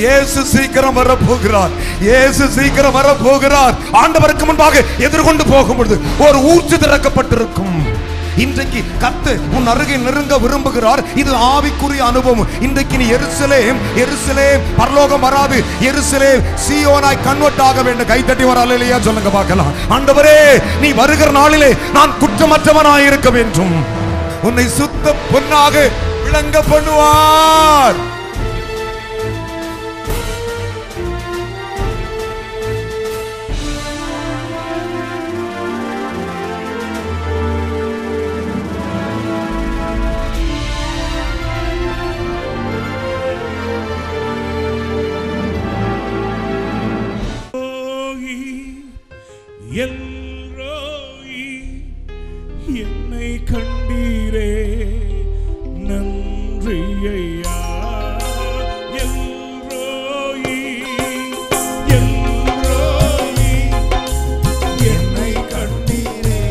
இயேசு சீக்கிரம் வர போகிறார் இயேசு சீக்கிரம் வர போகிறார் ஆண்டவருக்கு முன்பாக எதிர்கொண்டு போகும் பொழுது ஒரு ஊற்று திறக்கப்பட்டிருக்கும் இன்றைக்கு கத்து உன் அருகே நெருங்க விரும்புகிறார் இது ஆவிக்குரிய அனுபவம் இன்றைக்கு நீ எருசலேம் எருசலேம் பரலோகம் வராது எருசலேம் சீயோனாய் கன்வெர்ட் ஆக வேண்டும் கைத்தட்டி வரால இல்லையா சொல்லுங்க பார்க்கலாம் ஆண்டவரே நீ வருகிற நாளிலே நான் குற்றமற்றவனாய் இருக்க வேண்டும் உன்னை சுத்த பொன்னாக விளங்க பண்ணுவார் ரோகி எல்ரோயி என்னை கண்டீரே நன்றி ஐயா எல்ரோயி எல்ரோயி என்னை கண்டீரே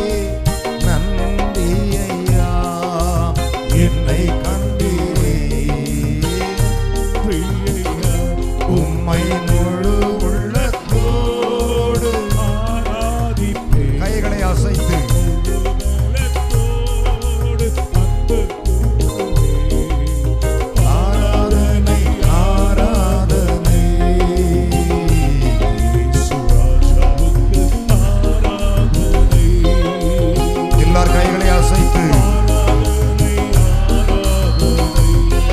நன்றி ஐயா என்னை கண்டீரே நன்றி ஐயா உம்மை முழு உள்ளத்தோடு ஆராதிப்பே கைகளை அசைத்து உள்ளத்தோடு அன்பு கூறுவே ஆராதனை ஆராதனை சுராஜாவுக்கு ஆராதனை எல்லார் கைகளை அசைத்து ஆராதனை ஆராதனை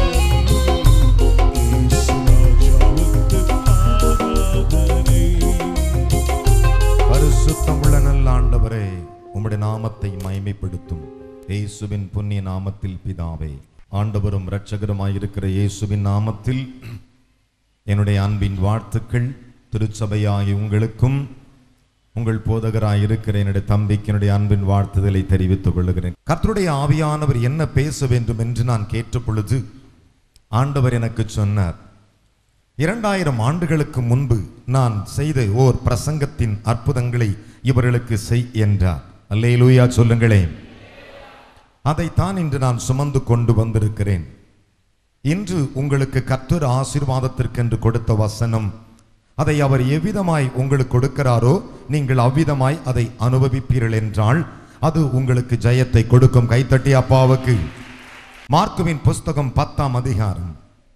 சுராஜாவுக்கு ஆராதனை பரிசுத்தம் உள்ள நல்ல ஆண்டவரே உம்முடைய நாமத்தை மகிமைப்படுத்தும் இயேசுவின் புண்ணிய நாமத்தில் பிதாவே ஆண்டவரும் இரட்சகருமாய் இருக்கிற இயேசுவின் நாமத்தில் என்னுடைய அன்பின் வாழ்த்துக்கள் திருச்சபையாகி உங்களுக்கும் உங்கள் போதகராய் இருக்கிற என்னுடைய தம்பிக்கு என்னுடைய அன்பின் வாழ்த்துதலை தெரிவித்துக் கொள்கிறேன் கர்த்தருடைய ஆவியானவர் என்ன பேச வேண்டும் என்று நான் கேட்ட பொழுது ஆண்டவர் எனக்கு சொன்னார் இரண்டாயிரம் ஆண்டுகளுக்கு முன்பு நான் செய்த ஓர் பிரசங்கத்தின் அற்புதங்களை இவர்களுக்கு செய் என்றார் அல்லேலூயா சொல்லுங்களேன் அதைத்தான் இன்று நான் சுமந்து கொண்டு வந்திருக்கிறேன் இன்று உங்களுக்கு கர்த்தர் ஆசீர்வாதத்திற்கென்று கொடுத்த வசனம் அதை அவர் எவ்விதமாய் உங்களுக்கு கொடுக்கிறாரோ நீங்கள் அவ்விதமாய் அதை அனுபவிப்பீர்கள் என்றால் அது உங்களுக்கு ஜெயத்தை கொடுக்கும் கைத்தட்டி அப்பாவுக்கு மார்க்குவின் புஸ்தகம் பத்தாம் அதிகாரம்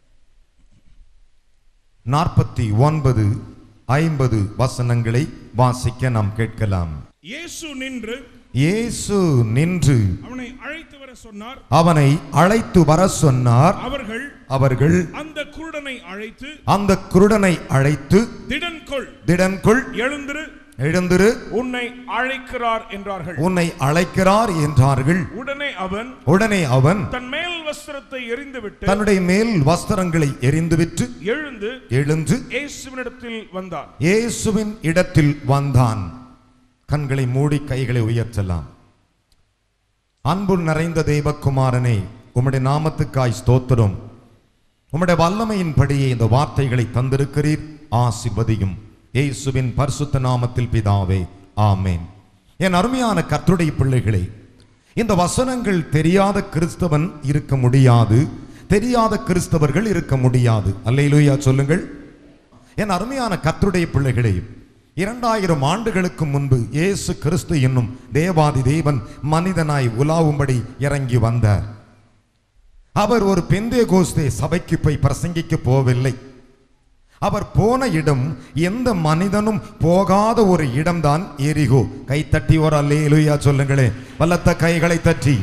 நாற்பத்தி ஒன்பது ஐம்பது வசனங்களை வாசிக்க நாம் கேட்கலாம் இயேசு நின்று இயேசு நின்று அவனை அழைத்து வர சொன்னார் அவனை அழைத்து வர சொன்னார் அவர்கள் அவர்கள் அந்த குருடனை அழைத்து அந்த குருடனை அழைத்து திடன் கொள் திடன்குள் எழுந்திரு எழுந்திரு உன்னை அழைக்கிறார் என்றார்கள் உன்னை அழைக்கிறார் என்றார்கள் உடனே அவன் உடனே அவன் தன் மேல் வஸ்திரத்தை எறிந்துவிட்டு தன்னுடைய மேல் வஸ்திரங்களை எரிந்துவிட்டு எழுந்து எழுந்து இயேசுவினிடத்தில் வந்தான் இயேசுவின் இடத்தில் வந்தான் கண்களை மூடி கைகளை உயர்த்தலாம் அன்பு நிறைந்த தேவகுமாரனே உம்முடைய நாமத்துக்காய் ஸ்தோத்திரம் உம்முடைய வல்லமையின்படியே இந்த வார்த்தைகளை தந்திருக்கிறீர் ஆசிர்வதியும் இயேசுவின் பரிசுத்த நாமத்தில் பிதாவே ஆமேன் என் அருமையான கர்த்தருடைய பிள்ளைகளே இந்த வசனங்கள் தெரியாத கிறிஸ்தவன் இருக்க முடியாது தெரியாத கிறிஸ்தவர்கள் இருக்க முடியாது அல்லேலூயா சொல்லுங்கள் என் அருமையான கர்த்தருடைய பிள்ளைகளே இரண்டாயிரம் ஆண்டுகளுக்கு முன்பு இயேசு கிறிஸ்து என்னும் தேவாதி தேவன் மனிதனாய் உலாவும்படி இறங்கி வந்தார் அவர் ஒரு பெந்தே கோஸ்தே சபைக்கு போய் பிரசங்கிக்க போவில்லை அவர் போன இடம் எந்த மனிதனும் போகாத ஒரு இடம்தான் எரிகோ கை தட்டி ஒரு அல்லேலுயா சொல்லுங்களே வல்லத்த கைகளை தட்டி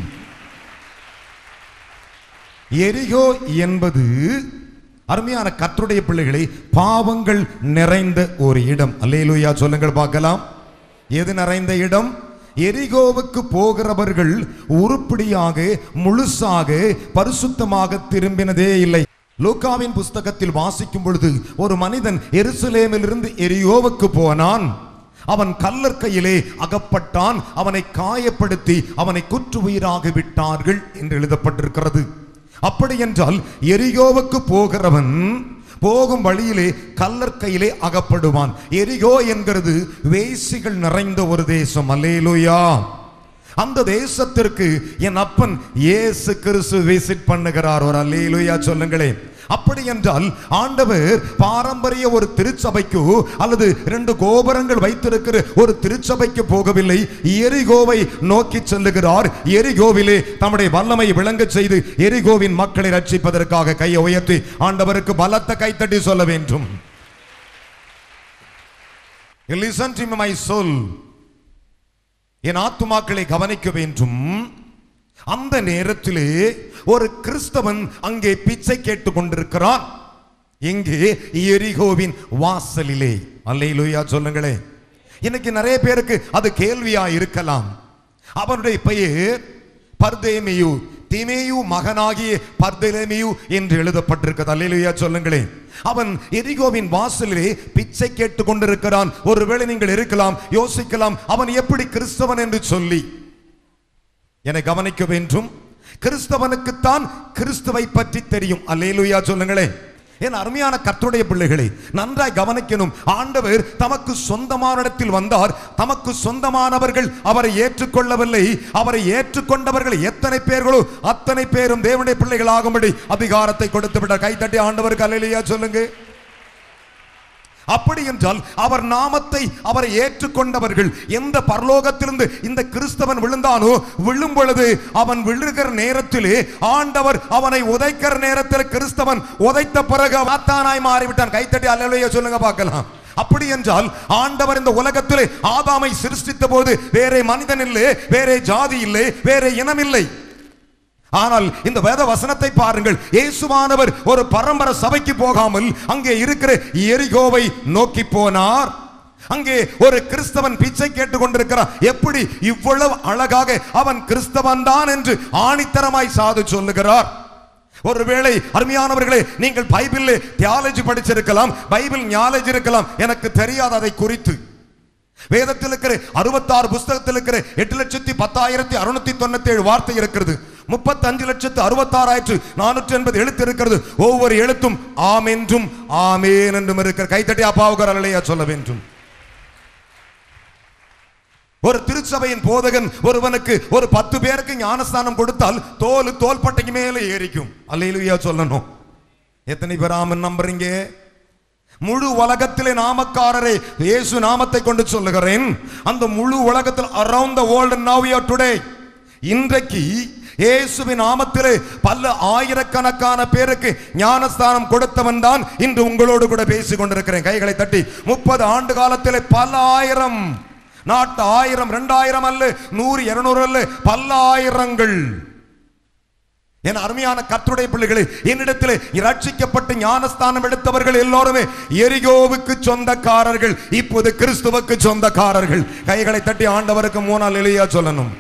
எரிகோ என்பது அருமையான கர்த்தருடைய பிள்ளைகளை பாவங்கள் நிறைந்த ஒரு இடம் அல்லேலூயா சொல்லுங்கள் பார்க்கலாம் எது நிறைந்த இடம் எரிகோவுக்கு போகிறவர்கள் உருப்படியாக முழுசாக பரிசுத்தமாக திரும்பினதே இல்லை லூக்காவின் புஸ்தகத்தில் வாசிக்கும் பொழுது ஒரு மனிதன் எருசலேமிலிருந்து எரியோவுக்கு போனான் அவன் கல்லற்கையிலே அகப்பட்டான் அவனை காயப்படுத்தி அவனை குற்று உயிராக விட்டார்கள் என்று எழுதப்பட்டிருக்கிறது அப்படி என்றால் எரிகோவுக்கு போகிறவன் போகும் வழியிலே கல்லற்கையிலே அகப்படுவான் எரிகோ என்கிறது வேசிகள் நிறைந்த ஒரு தேசம் அல்லேலூயா அந்த தேசத்திற்கு என் அப்பன் இயேசு கிறிஸ்து விசிட் பண்ணுகிறார் ஒரு அல்லேலூயா சொல்லுங்களேன் அப்படி என்றால் ஆண்டவர் பாரம்பரிய ஒரு திருச்சபைக்கு அல்லது ரெண்டு கோபுரங்கள் வைத்திருக்கிற ஒரு திருச்சபைக்கு போகவில்லை எரிகோவை நோக்கி செல்லுகிறார் எரிகோவிலே தம்முடைய வல்லமை விளங்கச் செய்து எரிகோவின் மக்களை ரட்சிப்பதற்காக கையை உயர்த்தி ஆண்டவருக்கு பலத்த கைத்தட்டி சொல்ல வேண்டும் லிசன் டு மை சொல் என் ஆத்துமாக்களை கவனிக்க வேண்டும் அந்த நேரத்திலே ஒரு கிறிஸ்தவன் அங்கே பிச்சை கேட்டுக் கொண்டிருக்கிறான் எங்கே எரிகோவின் வாசலிலே அல்லேலூயா சொல்லுங்களே இன்னைக்கு நிறைய பேருக்கு அது கேள்வியா இருக்கலாம் அவனுடைய பெயர் பர்தேமியு திமேயு மகனாகிய பர்தேமியு என்று எழுதப்பட்டிருக்கிறது அல்லேலூயா சொல்லுங்களேன் அவன் எரிகோவின் வாசலிலே பிச்சை கேட்டுக் கொண்டிருக்கிறான் ஒருவேளை நீங்கள் இருக்கலாம் யோசிக்கலாம் அவன் எப்படி கிறிஸ்தவன் என்று சொல்லி என்னை கவனிக்க வேண்டும் கிறிஸ்தவனுக்குத்தான் கிறிஸ்துவை பற்றி தெரியும் அல்லேலூயா சொல்லுங்களேன் என் அருமையான கர்த்தருடைய பிள்ளைகளை நன்றாய் கவனிக்கணும் ஆண்டவர் தமக்கு சொந்தமான இடத்தில் வந்தார் தமக்கு சொந்தமானவர்கள் அவரை ஏற்றுக்கொள்ளவில்லை அவரை ஏற்றுக்கொண்டவர்கள் எத்தனை பேர்களோ அத்தனை பேரும் தேவனுடைய பிள்ளைகள் ஆகும்படி அதிகாரத்தை கொடுத்து விட்டார் கைத்தட்டி ஆண்டவருக்கு அல்லேலூயா சொல்லுங்க அப்படி என்றால் அவர் நாமத்தை அவரை ஏற்றுக்கொண்டவர்கள் எந்த பரலோகத்திலிருந்து இந்த கிறிஸ்தவன் விழுந்தானோ விழும் பொழுது அவன் விழுகிற நேரத்திலே ஆண்டவர் அவனை உதைக்கிற நேரத்தில் கிறிஸ்தவன் உதைத்த பிறகு வாத்தானாய் மாறிவிட்டான் கைத்தட்டி அல்லையா சொல்லுங்க பார்க்கலாம் அப்படி என்றால் ஆண்டவர் இந்த உலகத்திலே ஆதாமை சிருஷ்டித்த போது வேறே மனிதன் இல்லை வேறே ஜாதி இல்லை வேறே இனம் இல்லை ஆனால் இந்த வேத வசனத்தை பாருங்கள் இயேசுவானவர் ஒரு பரம்பரை சபைக்கு போகாமல் அங்கே இருக்கிற எரிகோவை நோக்கி போனார் அங்கே ஒரு கிறிஸ்தவன் பிச்சை கேட்டுக் கொண்டிருக்கிறான் எப்படி இவ்வளவு அழகாக அவன் கிறிஸ்தவன் தான் என்று ஆணித்தரமாய் சாது சொல்லுகிறார் ஒருவேளை அருமையானவர்களே நீங்கள் பைபிளில் தியாலஜி படிச்சிருக்கலாம் பைபிள் ஞாலேஜ் இருக்கலாம் எனக்கு தெரியாது அதை குறித்து வேதத்தில் இருக்கிற அறுபத்தாறு புஸ்தகத்தில் இருக்கிற எட்டு லட்சத்தி பத்தாயிரத்தி அறுநூத்தி தொண்ணூத்தி ஏழு வார்த்தை இருக்கிறது முப்பத்தஞ்சு லட்சத்து அறுபத்தாறாயிரத்து நானூற்றி எண்பது எழுத்து இருக்கிறது ஒவ்வொரு எழுத்தும் ஆம் என்றும் ஆமேன் என்றும் இருக்கிற கைத்தட்டி அப்பாவுக்கு அலையா சொல்ல வேண்டும் ஒரு திருச்சபையின் போதகன் ஒருவனுக்கு ஒரு பத்து பேருக்கு ஞானஸ்தானம் கொடுத்தால் தோல் தோள்பட்டைக்கு மேலே ஏறிக்கும் அல்லையிலுயா சொல்லணும் எத்தனை பேர் ஆமன் நம்புறீங்க முழு உலகத்திலே நாமக்காரரை இயேசு நாமத்தை கொண்டு சொல்லுகிறேன் அந்த முழு உலகத்தில் around the world now you today இன்றைக்கு இயேசுவின் நாமத்திலே பல ஆயிரக்கணக்கான பேருக்கு ஞானஸ்தானம் கொடுத்தவன் தான் இன்று உங்களோடு கூட பேசிக் கொண்டிருக்கிறேன் கைகளை தட்டி முப்பது ஆண்டு காலத்திலே பல ஆயிரம் நாட்டு ஆயிரம் ரெண்டாயிரம் அல்ல நூறு இருநூறு அல்ல பல்லாயிரங்கள் என் அருமையான கர்த்தருடைய பிள்ளைகளே என்னிடத்தில் ரட்சிக்கப்பட்டு ஞானஸ்தானம் எடுத்தவர்கள் எல்லோருமே எரிகோவுக்கு சொந்தக்காரர்கள் இப்போது கிறிஸ்துவுக்கு சொந்தக்காரர்கள் கைகளை தட்டி ஆண்டவருக்கு மூணால் எளியா சொல்லணும்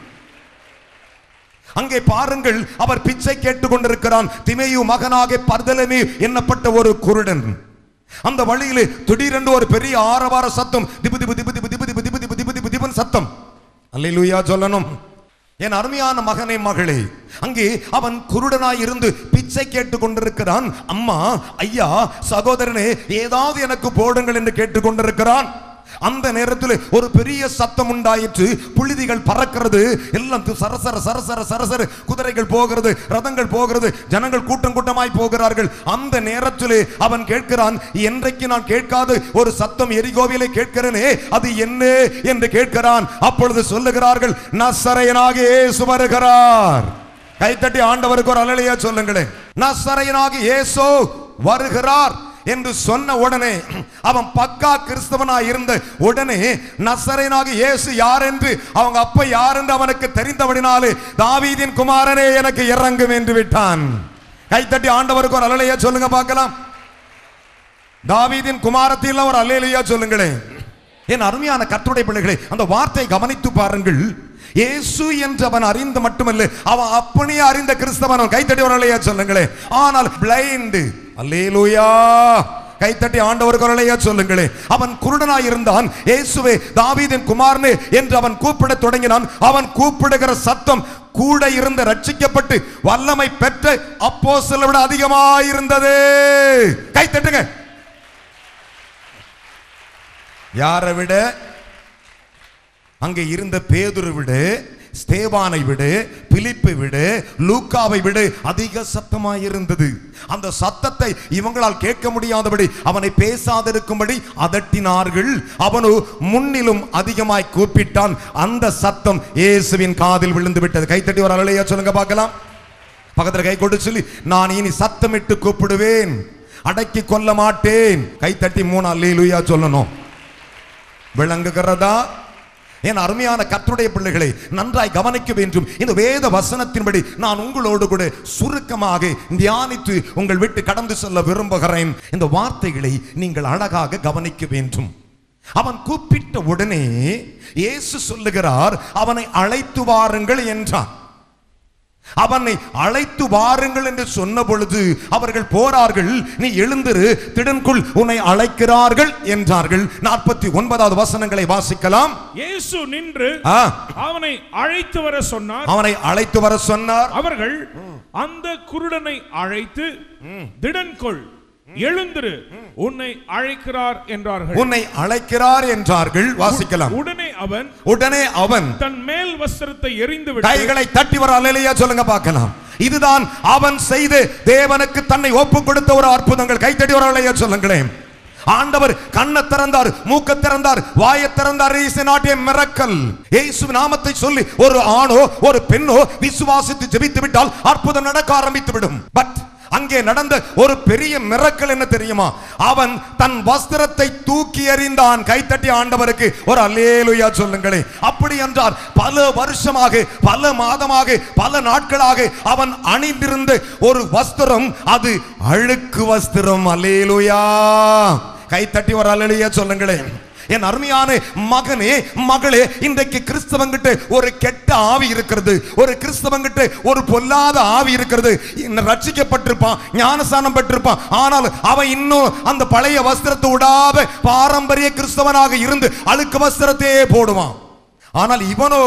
அங்கே பாருங்கள் அவர் பிச்சை கேட்டுக் கொண்டிருக்கிறான் திமேயு மகனாக பர்தலமே என்னப்பட்ட ஒரு குருடன் அந்த வழியிலே திடீரென்று ஒரு பெரிய ஆரவார சத்தம் திபு திபு திபு திபு திபு திபு திபு திபு திபு திபு திபுன்னு சத்தம் அல்லேலூயா சொல்லணும் என் அருமையான மகனே மகளே அங்கே அவன் குருடனாய் இருந்து பிச்சை கேட்டுக் கொண்டிருக்கிறான் அம்மா ஐயா சகோதரனே ஏதாவது எனக்கு போடுங்கள் என்று கேட்டுக் கொண்டிருக்கிறான் அந்த நேரத்தில் ஒரு பெரிய சத்தம் உண்டாயிற்று புழுதிகள் பறக்கிறது எல்லாம் து- சரசர சரசர சரசர குதிரைகள் போகிறது ரதங்கள் போகிறது ஜனங்கள் கூட்டம் கூட்டமாய் போகிறார்கள் அந்த நேரத்திலே அவன் கேட்கிறான் என்றைக்கு நான் கேட்காது ஒரு சத்தம் எரிகோவிலே கேட்கிறேனே அது என்ன என்று கேட்கிறான் அப்பொழுது சொல்லுகிறார்கள் நசரையனாக இயேசு வருகிறார் கைத்தட்டி ஆண்டவருக்கு ஒரு அலலையா சொல்லுங்களேன் நசரையனாக இயேசு வருகிறார் என்று சொன்ன உடனே அவன் பக்கா கிறிஸ்தவனாய் இருந்த உடனே நசரேனாக இயேசு யார் என்று அவங்க அப்பா யார் என்று அவனுக்கு தெரிந்தபடினாலே தாவீதின் குமாரனே எனக்கு இறங்கும் என்று விட்டான் கைத்தட்டி ஆண்டவருக்கு ஒரு அலலையா சொல்லுங்க பார்க்கலாம் தாவீதின் குமாரத்தில் ஒரு அல்லேலியா சொல்லுங்களேன் என் அருமையான கற்றுடைய பிள்ளைகளே அந்த வார்த்தை கவனித்து பாருங்கள் இயேசு என்று அவன் அறிந்து மட்டுமல்ல அவன் அப்படியே அறிந்த கிறிஸ்தவன் அவன் கைத்தட்டி ஒரு அல்லையா சொல்லுங்களேன் ஆனால் பிளைண்ட் அல்லேலூயா கைத்தட்டி ஆண்டவருக்கு ஒரு அல்லையா சொல்லுங்களேன் அவன் குருடனாய் இருந்தான் இயேசுவே தாவீதின் குமாரனே என்று அவன் கூப்பிடத் தொடங்கினான் அவன் கூப்பிடுகிற சத்தம் கூட இருந்து ரட்சிக்கப்பட்டு வல்லமை பெற்ற அப்போ விட அதிகமாயிருந்தது கைத்தட்டுங்க யாரை விட அங்கே இருந்த பேதுரு விட ஸ்தேவானை விட பிலிப்பை விட லூக்காவை விட அதிக சத்தமாய் இருந்தது அந்த சத்தத்தை இவங்களால் கேட்க முடியாதபடி அவனை பேசாதிருக்கும்படி அதட்டினார்கள் அவனோ முன்னிலும் அதிகமாய் கூப்பிட்டான் அந்த சத்தம் இயேசுவின் காதில் விழுந்து விட்டது கைத்தட்டி ஒரு அலையா சொல்லுங்க பார்க்கலாம் பக்கத்துல கை கொண்டு சொல்லி நான் இனி சத்தமிட்டு கூப்பிடுவேன் அடக்கி கொள்ள மாட்டேன் கைத்தட்டி மூணு அல்லேலூயா சொல்லணும் விளங்குகிறதா என் அருமையான கர்த்தருடைய பிள்ளைகளை நன்றாய் கவனிக்க வேண்டும் இந்த வேத வசனத்தின்படி நான் உங்களோடு கூட சுருக்கமாக தியானித்து உங்கள் விட்டு கடந்து செல்ல விரும்புகிறேன் இந்த வார்த்தைகளை நீங்கள் அழகாக கவனிக்க வேண்டும் அவன் கூப்பிட்ட உடனே இயேசு சொல்லுகிறார் அவனை அழைத்து வாருங்கள் என்றார் அவனை அழைத்து வாருங்கள் என்று சொன்ன பொழுது அவர்கள் போறார்கள் நீ எழுந்திரு திடன்குள் உன்னை அழைக்கிறார்கள் என்றார்கள் நாற்பத்தி ஒன்பதாவது வசனங்களை வாசிக்கலாம் இயேசு நின்று ஆ, அவனை அழைத்து வர சொன்னார் அவனை அழைத்து வர சொன்னார் அவர்கள் அந்த குருடனை அழைத்து திடன் கொள் எழுந்திரு உன்னை அழைக்கிறார் என்றார்கள் உன்னை அழைக்கிறார் என்றார்கள் வாசிக்கலாம் உடனே அவன் உடனே அவன் தன் மேல் வஸ்திரத்தை எறிந்து விட்டு கைகளை தட்டி வர அலையிலையா சொல்லுங்க பார்க்கலாம் இதுதான் அவன் செய்து தேவனுக்கு தன்னை ஒப்பு கொடுத்த ஒரு அற்புதங்கள் கைத்தட்டி வர அலையா சொல்லுங்களேன் ஆண்டவர் கண்ணை திறந்தார் மூக்க திறந்தார் வாயை திறந்தார் இஸ் நாட் ஏ மிரக்கல் இயேசு நாமத்தை சொல்லி ஒரு ஆணோ ஒரு பெண்ணோ விசுவாசித்து ஜெபித்து விட்டால் அற்புதம் நடக்க ஆரம்பித்து விடும் பட் அங்கே நடந்த ஒரு பெரிய மிரக்கல் என்ன தெரியுமா அவன் தன் வஸ்திரத்தை தூக்கி எறிந்தான் கைத்தட்டி ஆண்டவருக்கு ஒரு அல்லேலுயா சொல்லுங்களேன் அப்படி என்றால் பல வருஷமாக பல மாதமாக பல நாட்களாக அவன் அணிந்திருந்த ஒரு வஸ்திரம் அது அழுக்கு வஸ்திரம் அல்லேலுயா கைத்தட்டி ஒரு அல்லேலுயா சொல்லுங்களேன் என் அருமையான மகனே மகளே இன்றைக்கு கிறிஸ்தவங்கிட்ட ஒரு கெட்ட ஆவி இருக்கிறது ஒரு கிறிஸ்தவங்கிட்ட ஒரு பொல்லாத ஆவி இருக்கிறது இன்னும் ரட்சிக்கப்பட்டிருப்பான் ஞானஸ்தானம் பெற்றிருப்பான் ஆனால் அவன் இன்னும் அந்த பழைய வஸ்திரத்தை விடாத பாரம்பரிய கிறிஸ்தவனாக இருந்து அழுக்கு வஸ்திரத்தையே போடுவான் ஆனால் இவனோ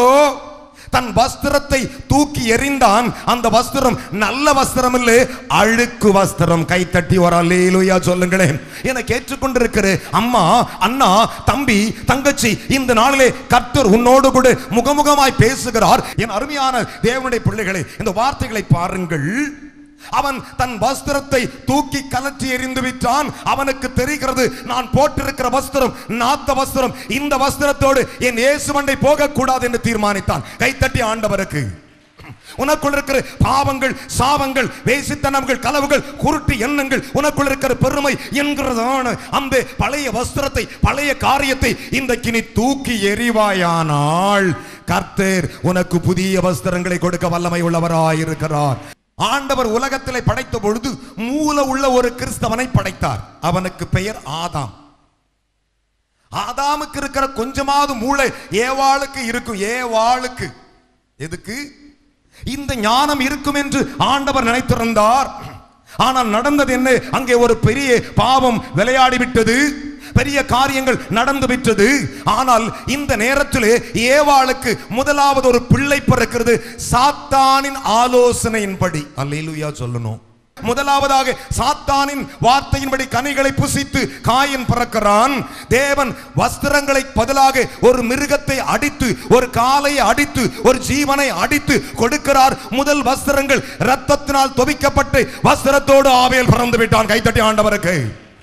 தன் வஸ்திரத்தை தூக்கி எறிந்தான் அந்த வஸ்திரம் நல்ல வஸ்திரம் இல்லை அழுக்கு வஸ்திரம் கை தட்டி ஒரு அல்லேலூயா சொல்லுங்களேன் என கேட்டுக்கொண்டிருக்கிற அம்மா அண்ணா தம்பி தங்கச்சி இந்த நாளிலே கர்த்தர் உன்னோடு கூட முகமுகமாய் பேசுகிறார் என் அருமையான தேவனுடைய பிள்ளைகளை இந்த வார்த்தைகளை பாருங்கள் அவன் தன் வஸ்திரத்தை தூக்கி கலற்றி எறிந்து விட்டான் அவனுக்கு தெரிகிறது நான் போட்டிருக்கிற வஸ்திரம் நாத்த வஸ்திரம் இந்த வஸ்திரத்தோடு என் இயேசுவண்டை போகக்கூடாது என்று தீர்மானித்தான் கைத்தட்டி ஆண்டவருக்கு உனக்குள் இருக்கிற பாவங்கள் சாவங்கள் வேசித்தனங்கள் களவுகள் குருட்டு எண்ணங்கள் உனக்குள் இருக்கிற பெருமை என்கிறதான அந்த பழைய வஸ்திரத்தை பழைய காரியத்தை இன்றைக்கு நீ தூக்கி எறிவாயானால் கர்த்தர் உனக்கு புதிய வஸ்திரங்களை கொடுக்க வல்லமை உள்ளவராயிருக்கிறார் ஆண்டவர் உலகத்திலே படைத்த பொழுது மூல உள்ள ஒரு கிறிஸ்தவனை படைத்தார் அவனுக்கு பெயர் ஆதாம் ஆதாமுக்கு இருக்கிற கொஞ்சமாவது மூளை ஏவாளுக்கு இருக்கும் ஏவாளுக்கு எதுக்கு இந்த ஞானம் இருக்கும் என்று ஆண்டவர் நினைத்திருந்தார் ஆனால் நடந்தது என்ன அங்கே ஒரு பெரிய பாவம் விளையாடி விட்டது பெரிய காரியங்கள் நடந்து விட்டது ஆனால் இந்த நேரத்திலே ஏவாளுக்கு முதலாவது ஒரு பிள்ளை பிறக்கிறது சாத்தானின் ஆலோசனையின்படி அல்லேலூயா சொல்லணும் முதலாவதாக சாத்தானின் வார்த்தையின்படி கனிகளை புசித்து காயின் பிறக்கிறான் தேவன் வஸ்திரங்களை பதிலாக ஒரு மிருகத்தை அடித்து ஒரு காலையை அடித்து ஒரு ஜீவனை அடித்து கொடுக்கிறார் முதல் வஸ்திரங்கள் ரத்தத்தினால் தொவிக்கப்பட்டு வஸ்திரத்தோடு ஆவேல் பிறந்து விட்டான் கைத்தட்டி ஆண்டவருக்கு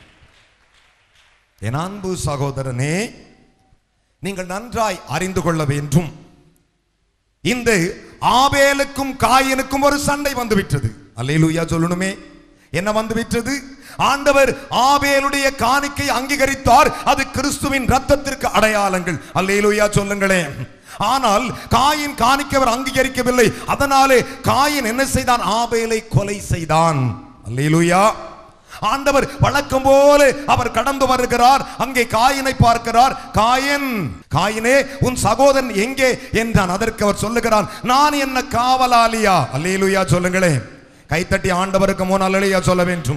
என் அன்பு சகோதரனே நீங்கள் நன்றாய் அறிந்து கொள்ள வேண்டும் இந்த ஆபேலுக்கும் காயனுக்கும் ஒரு சண்டை வந்து விட்டது அல்லேலூயா சொல்லணுமே என்ன வந்து விட்டது ஆண்டவர் ஆபேலுடைய காணிக்கை அங்கீகரித்தார் அது கிறிஸ்துவின் ரத்தத்திற்கு அடையாளங்கள் அல்லேலூயா சொல்லுங்களேன் ஆனால் காயின் காணிக்கை அவர் அங்கீகரிக்கவில்லை அதனாலே காயின் என்ன செய்தான் ஆபேலை கொலை செய்தான் அல்லேலூயா ஆண்டவர் வழக்கம் போல அவர் கடந்து வருகிறார் அங்கே காயினை பார்க்கிறார் காயன் காயினே உன் சகோதரன் எங்கே என்றான் அதற்கு அவர் சொல்லுகிறான் நான் என்ன காவலாளியா அல்லேலூயா சொல்லுங்களேன் கைத்தட்டி ஆண்டவருக்கு முன் அல்லேலூயா சொல்ல வேண்டும்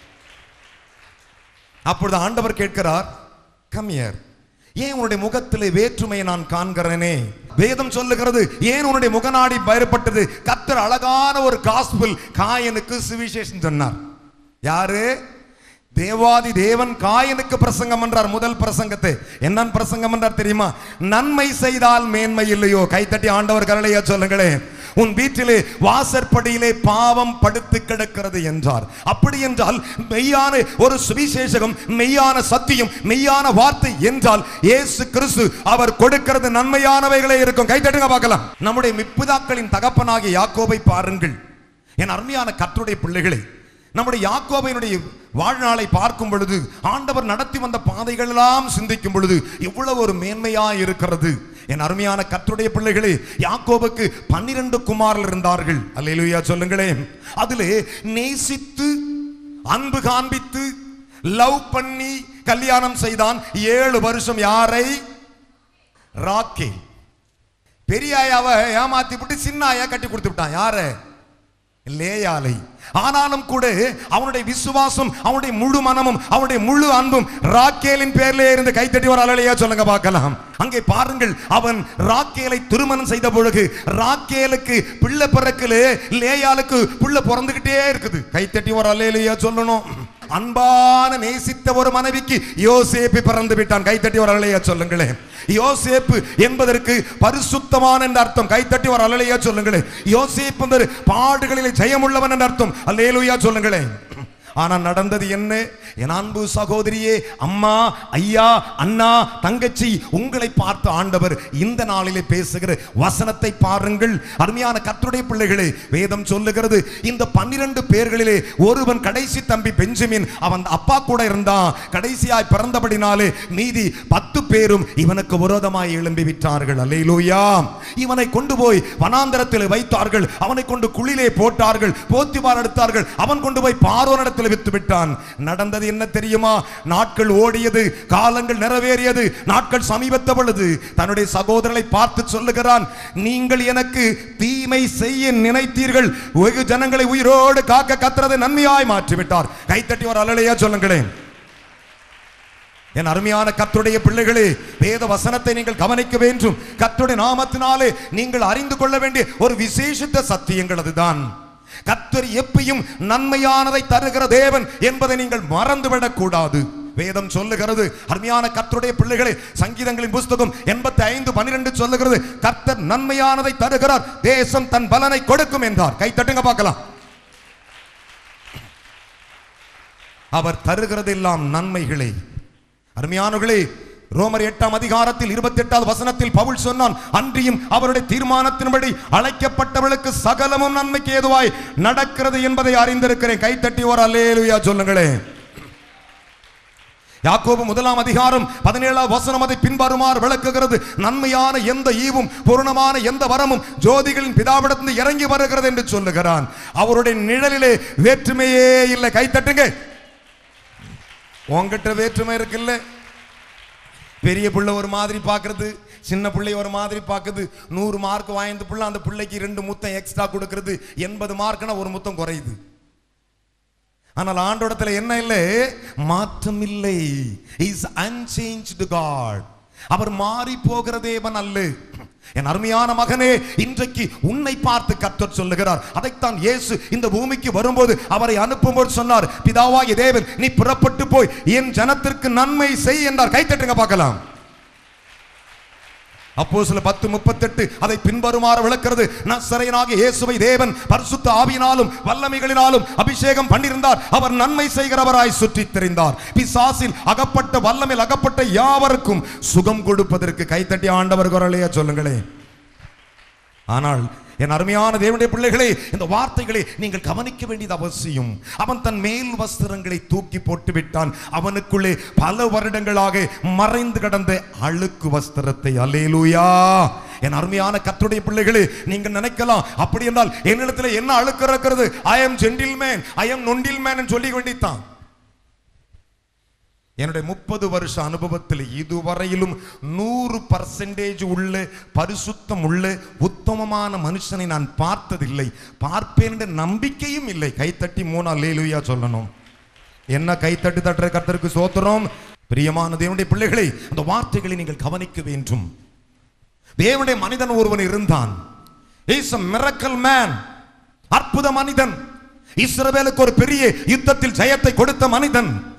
அப்பொழுது ஆண்டவர் கேட்கிறார் கம்யர் ஏன் உன்னுடைய முகத்திலே வேற்றுமையை நான் காண்கிறேனே வேதம் சொல்லுகிறது ஏன் உன்னுடைய முகநாடி பயப்பட்டது கத்தர் அழகான ஒரு காஸ்பிள் காயனுக்கு சுவிசேஷம் சொன்னார் யாரு தேவாதி தேவன் காயனுக்கு பிரசங்கம் என்றார் முதல் பிரசங்கத்தை என்னன்னு பிரசங்கம் என்றார் தெரியுமா நன்மை செய்தால் மேன்மை இல்லையோ கைத்தட்டி ஆண்டவர் கரளையா சொல்லுங்களேன் உன் வீட்டிலே வாசற்படியிலே பாவம் படுத்து கிடக்கிறது என்றார் அப்படி என்றால் மெய்யான ஒரு சுவிசேஷகம் மெய்யான சத்தியம் மெய்யான வார்த்தை என்றால் இயேசு கிறிஸ்து அவர் கொடுக்கிறது நன்மையானவைகளே இருக்கும் கைத்தட்டுங்க பார்க்கலாம் நம்முடைய மிப்புதாக்களின் தகப்பனாகிய யாக்கோபை பாருங்கள் என் அருமையான கர்த்தருடைய பிள்ளைகளே நம்முடைய யாக்கோபையினுடைய வாழ்நாளை பார்க்கும் பொழுது ஆண்டவர் நடத்தி வந்த பாதைகள் எல்லாம் சிந்திக்கும் பொழுது எவ்வளவு ஒரு மேன்மையா இருக்கிறது என் அருமையான கர்த்தருடைய பிள்ளைகளே யாக்கோபுக்கு பன்னிரண்டு குமாரர் இருந்தார்கள் அல்லேலூயா சொல்லுங்களேன் அதிலே நேசித்து அன்பு காண்பித்து லவ் பண்ணி கல்யாணம் செய்தான் ஏழு வருஷம் யாரை ராக்கே பெரியாயாவை ஏமாத்தி விட்டு சின்ன ஆயா கட்டி கொடுத்து விட்டான் யார லேயாலை ஆனாலும் கூட அவனுடைய விசுவாசம் அவனுடைய முழு மனமும் அவனுடைய முழு அன்பும் ராக்கேலின் பேர்ல இருந்து கைத்தட்டி ஒரு அலையா சொல்லுங்க பார்க்கலாம் அங்கே பாருங்கள் அவன் ராக்கேலை திருமணம் செய்த பொழுது ராக்கேலுக்கு பிள்ளை பிறக்கல லேயாலுக்கு பிள்ளை பிறந்துகிட்டே இருக்குது கைத்தட்டி ஒரு அலையிலையா சொல்லணும் அன்பான நேசித்த ஒரு மனைவிக்கு யோசேப்பு பிறந்து விட்டான் கைத்தட்டி ஒரு அலையா சொல்லுங்களேன் யோசேப்பு என்பதற்கு பரிசுத்தமான என்ற அர்த்தம் கைத்தட்டி ஒரு அலையா சொல்லுங்களேன் யோசேப்பு என்பது பாடுகளிலே ஜெயமுள்ளவன் என்ற அர்த்தம் அல்லேலூயா சொல்லுங்களேன் ஆனா நடந்தது என்ன என் அன்பு சகோதரியே அம்மா ஐயா அண்ணா தங்கச்சி உங்களை பார்த்து ஆண்டவர் இந்த நாளிலே பேசுகிற வசனத்தை பாருங்கள் அருமையான கர்த்தருடைய பிள்ளைகளே வேதம் சொல்லுகிறது இந்த பன்னிரண்டு பேர்களிலே ஒருவன் கடைசி தம்பி பெஞ்சமின் அவன் அப்பா கூட இருந்தான் கடைசியாய் பிறந்தபடினாலே மீதி பத்து பேரும் இவனுக்கு விரோதமாய் எழும்பி விட்டார்கள் அல்லேலூயா இவனை கொண்டு போய் வனாந்தரத்தில் வைத்தார்கள் அவனை கொண்டு குழிலே போட்டார்கள் போத்திபார் எடுத்தார்கள் அவன் கொண்டு போய் பார்வோனிடத்தில் வித்து விட்டான் நடந்தது என்ன தெரியுமா நாட்கள் ஓடியது காலங்கள் நிறைவேறியது நாட்கள் சமீபத்த பொழுது தன்னுடைய சகோதரனை பார்த்து சொல்லுகிறான் நீங்கள் எனக்கு தீமை செய்ய நினைத்தீர்கள் வெகு ஜனங்களை உயிரோடு காக்க கத்துறதை நன்மையாய் மாற்றிவிட்டார் கைத்தட்டி ஒரு அலலையா சொல்லுங்களேன் என் அருமையான கர்த்தருடைய பிள்ளைகளே வேத வசனத்தை நீங்கள் கவனிக்க வேண்டும் கர்த்தருடைய நாமத்தினாலே நீங்கள் அறிந்து கொள்ள வேண்டிய ஒரு விசேஷித்த சத்தியங்கள் அதுதான் கர்த்தர் எப்பையும் நன்மையானதை தருகிற தேவன் என்பதை நீங்கள் மறந்துவிடக் கூடாது வேதம் சொல்லுகிறது அருமையான கர்த்தருடைய பிள்ளைகளே சங்கீதங்களின் புஸ்தகம் எண்பத்தி ஐந்து பன்னிரெண்டு சொல்லுகிறது கர்த்தர் நன்மையானதை தருகிறார் தேசம் தன் பலனை கொடுக்கும் என்றார் கை தட்டுங்க பார்க்கலாம் அவர் தருகிறதெல்லாம் நன்மைகளே அருமையானவர்களே ரோமர் எட்டாம் அதிகாரத்தில் இருபத்தி எட்டாவது வசனத்தில் பவுல் சொன்னான் அன்றியும் அவருடைய தீர்மானத்தின்படி அழைக்கப்பட்டவர்களுக்கு சகலமும் நன்மைக்கு ஏதுவாய் நடக்கிறது என்பதை அறிந்திருக்கிறேன் கைத்தட்டி ஒரு அல்லேலுயா சொல்லுங்களேன் யாக்கோபு முதலாம் அதிகாரம் பதினேழாம் வசனம் அதை பின்வருமாறு விளக்குகிறது நன்மையான எந்த ஈவும் பூரணமான எந்த வரமும் ஜோதிகளின் பிதாவிடத்திலிருந்து இறங்கி வருகிறது என்று சொல்லுகிறான் அவருடைய நிழலிலே வேற்றுமையே இல்லை கைத்தட்டுங்க உங்ககிட்ட வேற்றுமை இருக்குல்ல பெரிய புள்ள ஒரு மாதிரி பார்க்கறது சின்ன பிள்ளை ஒரு மாதிரி பார்க்குது நூறு மார்க் வாய்ந்த புள்ள அந்த பிள்ளைக்கு ரெண்டு முத்தம் எக்ஸ்ட்ரா கொடுக்கிறது எண்பது மார்க்னா ஒரு முத்தம் குறையுது ஆனால் ஆண்டோடத்துல என்ன இல்லை மாற்றம் இல்லை இஸ் அன்சேஞ்ச்டு காட் அவர் மாறி போகிற தேவன் அல்ல என் அருமையான மகனே இன்றைக்கு உன்னை பார்த்து கர்த்தர் சொல்லுகிறார் அதைத்தான் இயேசு இந்த பூமிக்கு வரும்போது அவரை அனுப்பும்போது சொன்னார் பிதாவாகிய தேவன் நீ புறப்பட்டு போய் என் ஜனத்திற்கு நன்மை செய் என்றார் கைத்தட்டுங்க பார்க்கலாம் அப்போ சில பத்து முப்பத்தெட்டு அதை பின்வருமாறு விளக்கிறது நசரையனாகிய இயேசுவை தேவன் பரிசுத்த ஆவியினாலும் வல்லமைகளினாலும் அபிஷேகம் பண்ணியிருந்தார் அவர் நன்மை செய்கிறவராய் சுற்றித் திரிந்தார் பிசாசில் அகப்பட்ட வல்லமையில் அகப்பட்ட யாவருக்கும் சுகம் கொடுப்பதற்கு கைத்தட்டி ஆண்டவர் குரலையா சொல்லுங்களேன் ஆனால் என் அருமையான தேவனுடைய பிள்ளைகளே இந்த வார்த்தைகளை நீங்கள் கவனிக்க வேண்டியது அவசியம் அவன் தன் மேல் வஸ்திரங்களை தூக்கி போட்டு விட்டான் அவனுக்குள்ளே பல வருடங்களாக மறைந்து கடந்த அழுக்கு வஸ்திரத்தை அலேலூயா என் அருமையான கத்துடைய பிள்ளைகளே நீங்கள் நினைக்கலாம் அப்படி என்றால் என்னிடத்தில் என்ன அழுக்கு இருக்கிறது I am gentleman I am நொண்டில்மேன் சொல்லி வேண்டித்தான் என்னுடைய முப்பது வருஷ அனுபவத்தில் இதுவரையிலும் நூறு பர்சன்டேஜ் உள்ள பரிசுத்தம் உள்ள உத்தமமான மனுஷனை நான் பார்த்ததில்லை பார்ப்பேன் என்ற நம்பிக்கையும் இல்லை கைத்தட்டி மூணா லேலுயா சொல்லணும் என்ன கைத்தட்டி தட்டுற கர்த்தருக்கு சோத்திரம் பிரியமான தேவனுடைய பிள்ளைகளை அந்த வார்த்தைகளை நீங்கள் கவனிக்க வேண்டும் தேவனுடைய மனிதன் ஒருவன் இருந்தான் இஸ் a miracle man அற்புத மனிதன் இஸ்ரவேலுக்கு ஒரு பெரிய யுத்தத்தில் ஜெயத்தை கொடுத்த மனிதன்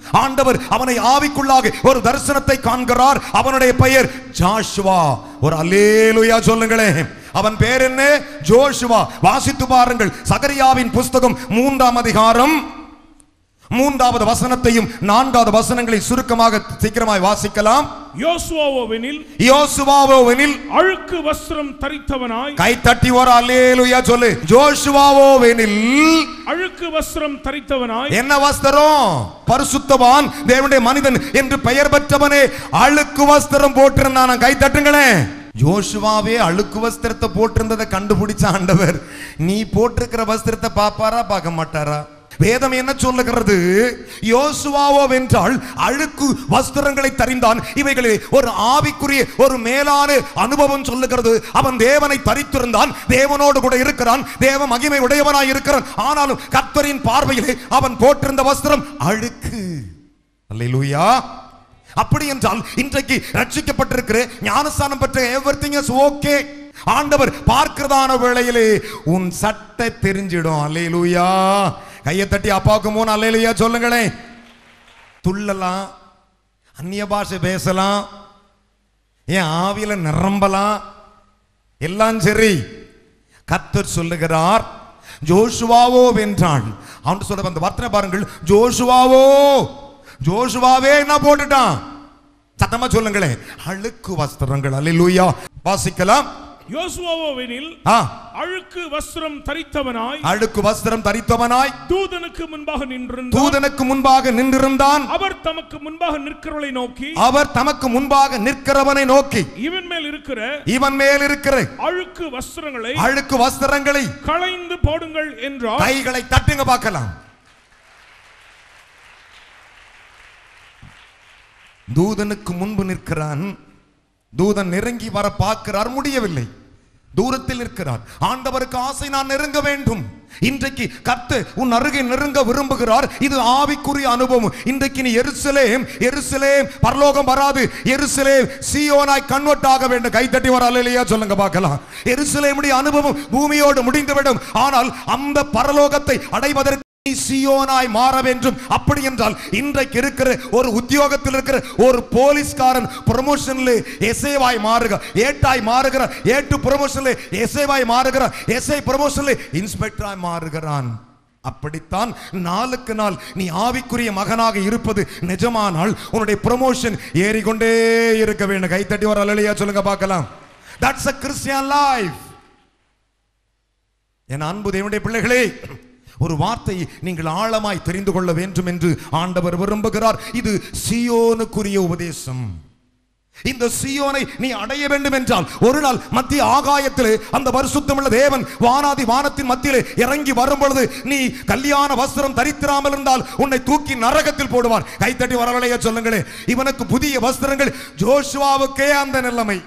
ஆண்டவர் அவனை ஆவிக்குள்ளாக ஒரு தரிசனத்தை காண்கிறார் அவனுடைய பெயர் ஜாஷுவா ஒரு அல்லேலுயா சொல்லுங்களேன் அவன் பேர் என்ன ஜோஷுவா வாசித்து பாருங்கள் சகரியாவின் புஸ்தகம் மூன்றாம் அதிகாரம் மூன்றாவது வசனத்தையும் நான்காவது வசனங்களை சுருக்கமாக சீக்கிரமாய் வாசிக்கலாம் யோசுவாவோவெனில் யோசுவாவோவெனில் அழுக்கு வஸ்திரம் தரித்தவனாய் கை தட்டி ஒரு அல்லேலுயா சொல்லு ஜோஷுவாவோவெனில் அழுக்கு வஸ்திரம் தரித்தவனாய் என்ன வஸ்திரம் பரிசுத்தவான் தேவனுடைய மனிதன் என்று பெயர் பெற்றவனே அழுக்கு வஸ்திரம் போட்டிருந்தான் கை தட்டுங்களேன் யோசுவாவே அழுக்கு வஸ்திரத்தை போட்டிருந்ததை கண்டுபிடிச்ச ஆண்டவர் நீ போட்டிருக்கிற வஸ்திரத்தை பாப்பாரா பார்க்க மாட்டாரா வேதம் என்ன சொல்லுகிறது யோசுவாவோ வென்றால் அழுக்கு வஸ்திரங்களை தரிந்தான் இவைகளே ஒரு ஆவிக்குரிய ஒரு மேலான அனுபவம் சொல்லுகிறது அவன் தேவனை தரித்திருந்தான் தேவனோடு கூட இருக்கிறான் தேவ மகிமை உடையவனாய் இருக்கிறான் ஆனாலும் கர்த்தரின் பார்வையிலே அவன் போட்டிருந்த வஸ்திரம் அழுக்கு அல்லேலூயா அப்படி என்றால் இன்றைக்கு ரட்சிக்கப்பட்டிருக்கிற ஞானஸ்தானம் பெற்ற எவ்ரிதிங் இஸ் ஓகே ஆண்டவர் பார்க்கிறதான வேளையிலே உன் சட்டை தெரிஞ்சிடும் அல்லேலூயா கையை தட்டி அப்பாவுக்கு மூணு அல்லேலூயா சொல்லுங்களேன் துள்ளலாம் அந்நிய பாஷை பேசலாம் ஏன் ஆவியில நிரம்பலாம் எல்லாம் சரி கர்த்தர் சொல்லுகிறார் ஜோஷுவாவோ வென்றாள் அவன் சொல்ல அந்த வார்த்தை பாருங்கள் ஜோஷுவாவோ ஜோஷுவாவே என்ன போட்டுட்டான் சத்தமா சொல்லுங்களேன் அழுக்கு வஸ்திரங்கள் அல்லேலூயா வாசிக்கலாம் யோசுவாவோவெனில் ஆ அழுக்கு வஸ்திரம் தரித்தவனாய் அழுக்கு வஸ்திரம் தரித்தவனாய் தூதனுக்கு முன்பாக நின்றிருந்தான் தூதனுக்கு முன்பாக நின்றிருந்தான் அவர் தமக்கு முன்பாக நிற்கிறவளை நோக்கி அவர் தமக்கு முன்பாக நிற்கிறவனை நோக்கி இவன் மேல் இருக்கிற இவன் மேல் இருக்கிற அழுக்கு வஸ்திரங்களை அழுக்கு வஸ்திரங்களை களைந்து போடுங்கள் என்றார் கைகளை தட்டுங்க பார்க்கலாம் தூதனுக்கு முன்பு நிற்கிறான் தூதன் நெருங்கி வர பார்க்கிறார் முடியவில்லை தூரத்தில் இருக்கிறார் ஆண்டவருக்கு ஆசை நான் நெருங்க வேண்டும் இன்றைக்கு கர்த்து உன் அருகே நெருங்க விரும்புகிறார் இது ஆவிக்குரிய அனுபவம் இன்றைக்கு நீ எருசலேம் எருசலேம் பரலோகம் வராது எருசலேம் சியோனாய் கன்வெர்ட் ஆக வேண்டும் கை தட்டி வர அல்லையா சொல்லுங்க பார்க்கலாம் எருசலேமுடைய அனுபவம் பூமியோடு முடிந்துவிடும் ஆனால் அந்த பரலோகத்தை அடைவதற்கு நீ சியோனாய் மாற வேண்டும் அப்படி என்றால் இன்றைக்கு இருக்கிற ஒரு உத்தியோகத்தில் இருக்கிற ஒரு போலீஸ்காரன் ப்ரமோஷன்ல எஸ்ஏவாய் மாறுக ஏட்டாய் மாறுகிற ஏட்டு ப்ரமோஷன்ல எஸ்ஏவாய் மாறுகிற எஸ்ஐ ப்ரமோஷன்ல இன்ஸ்பெக்டராய் மாறுகிறான் அப்படித்தான் நாளுக்கு நாள் நீ ஆவிக்குரிய மகனாக இருப்பது நிஜமானால் உன்னுடைய ப்ரமோஷன் ஏறிக்கொண்டே இருக்க வேண்டும் கைத்தட்டி ஒரு அலையா சொல்லுங்க பார்க்கலாம் தட்ஸ் a கிறிஸ்டியன் லைஃப் என் அன்பு தேவனுடைய பிள்ளைகளே ஒரு வார்த்தையை நீங்கள் ஆழமாய் தெரிந்து கொள்ள வேண்டும் என்று ஆண்டவர் விரும்புகிறார் இது சியோனுக்குரிய உபதேசம் இந்த சியோனை நீ அடைய வேண்டும் என்றால் ஒரு நாள் மத்திய ஆகாயத்திலே அந்த பரிசுத்தமுள்ள தேவன் வானாதி வானத்தின் மத்தியிலே இறங்கி வரும் பொழுது நீ கல்யாண வஸ்திரம் தரித்திராமல் இருந்தால் உன்னை தூக்கி நரகத்தில் போடுவார் கைத்தட்டி வரவழைய சொல்லுங்களே இவனுக்கு புதிய வஸ்திரங்கள் ஜோஷுவாவுக்கே அந்த நிலைமை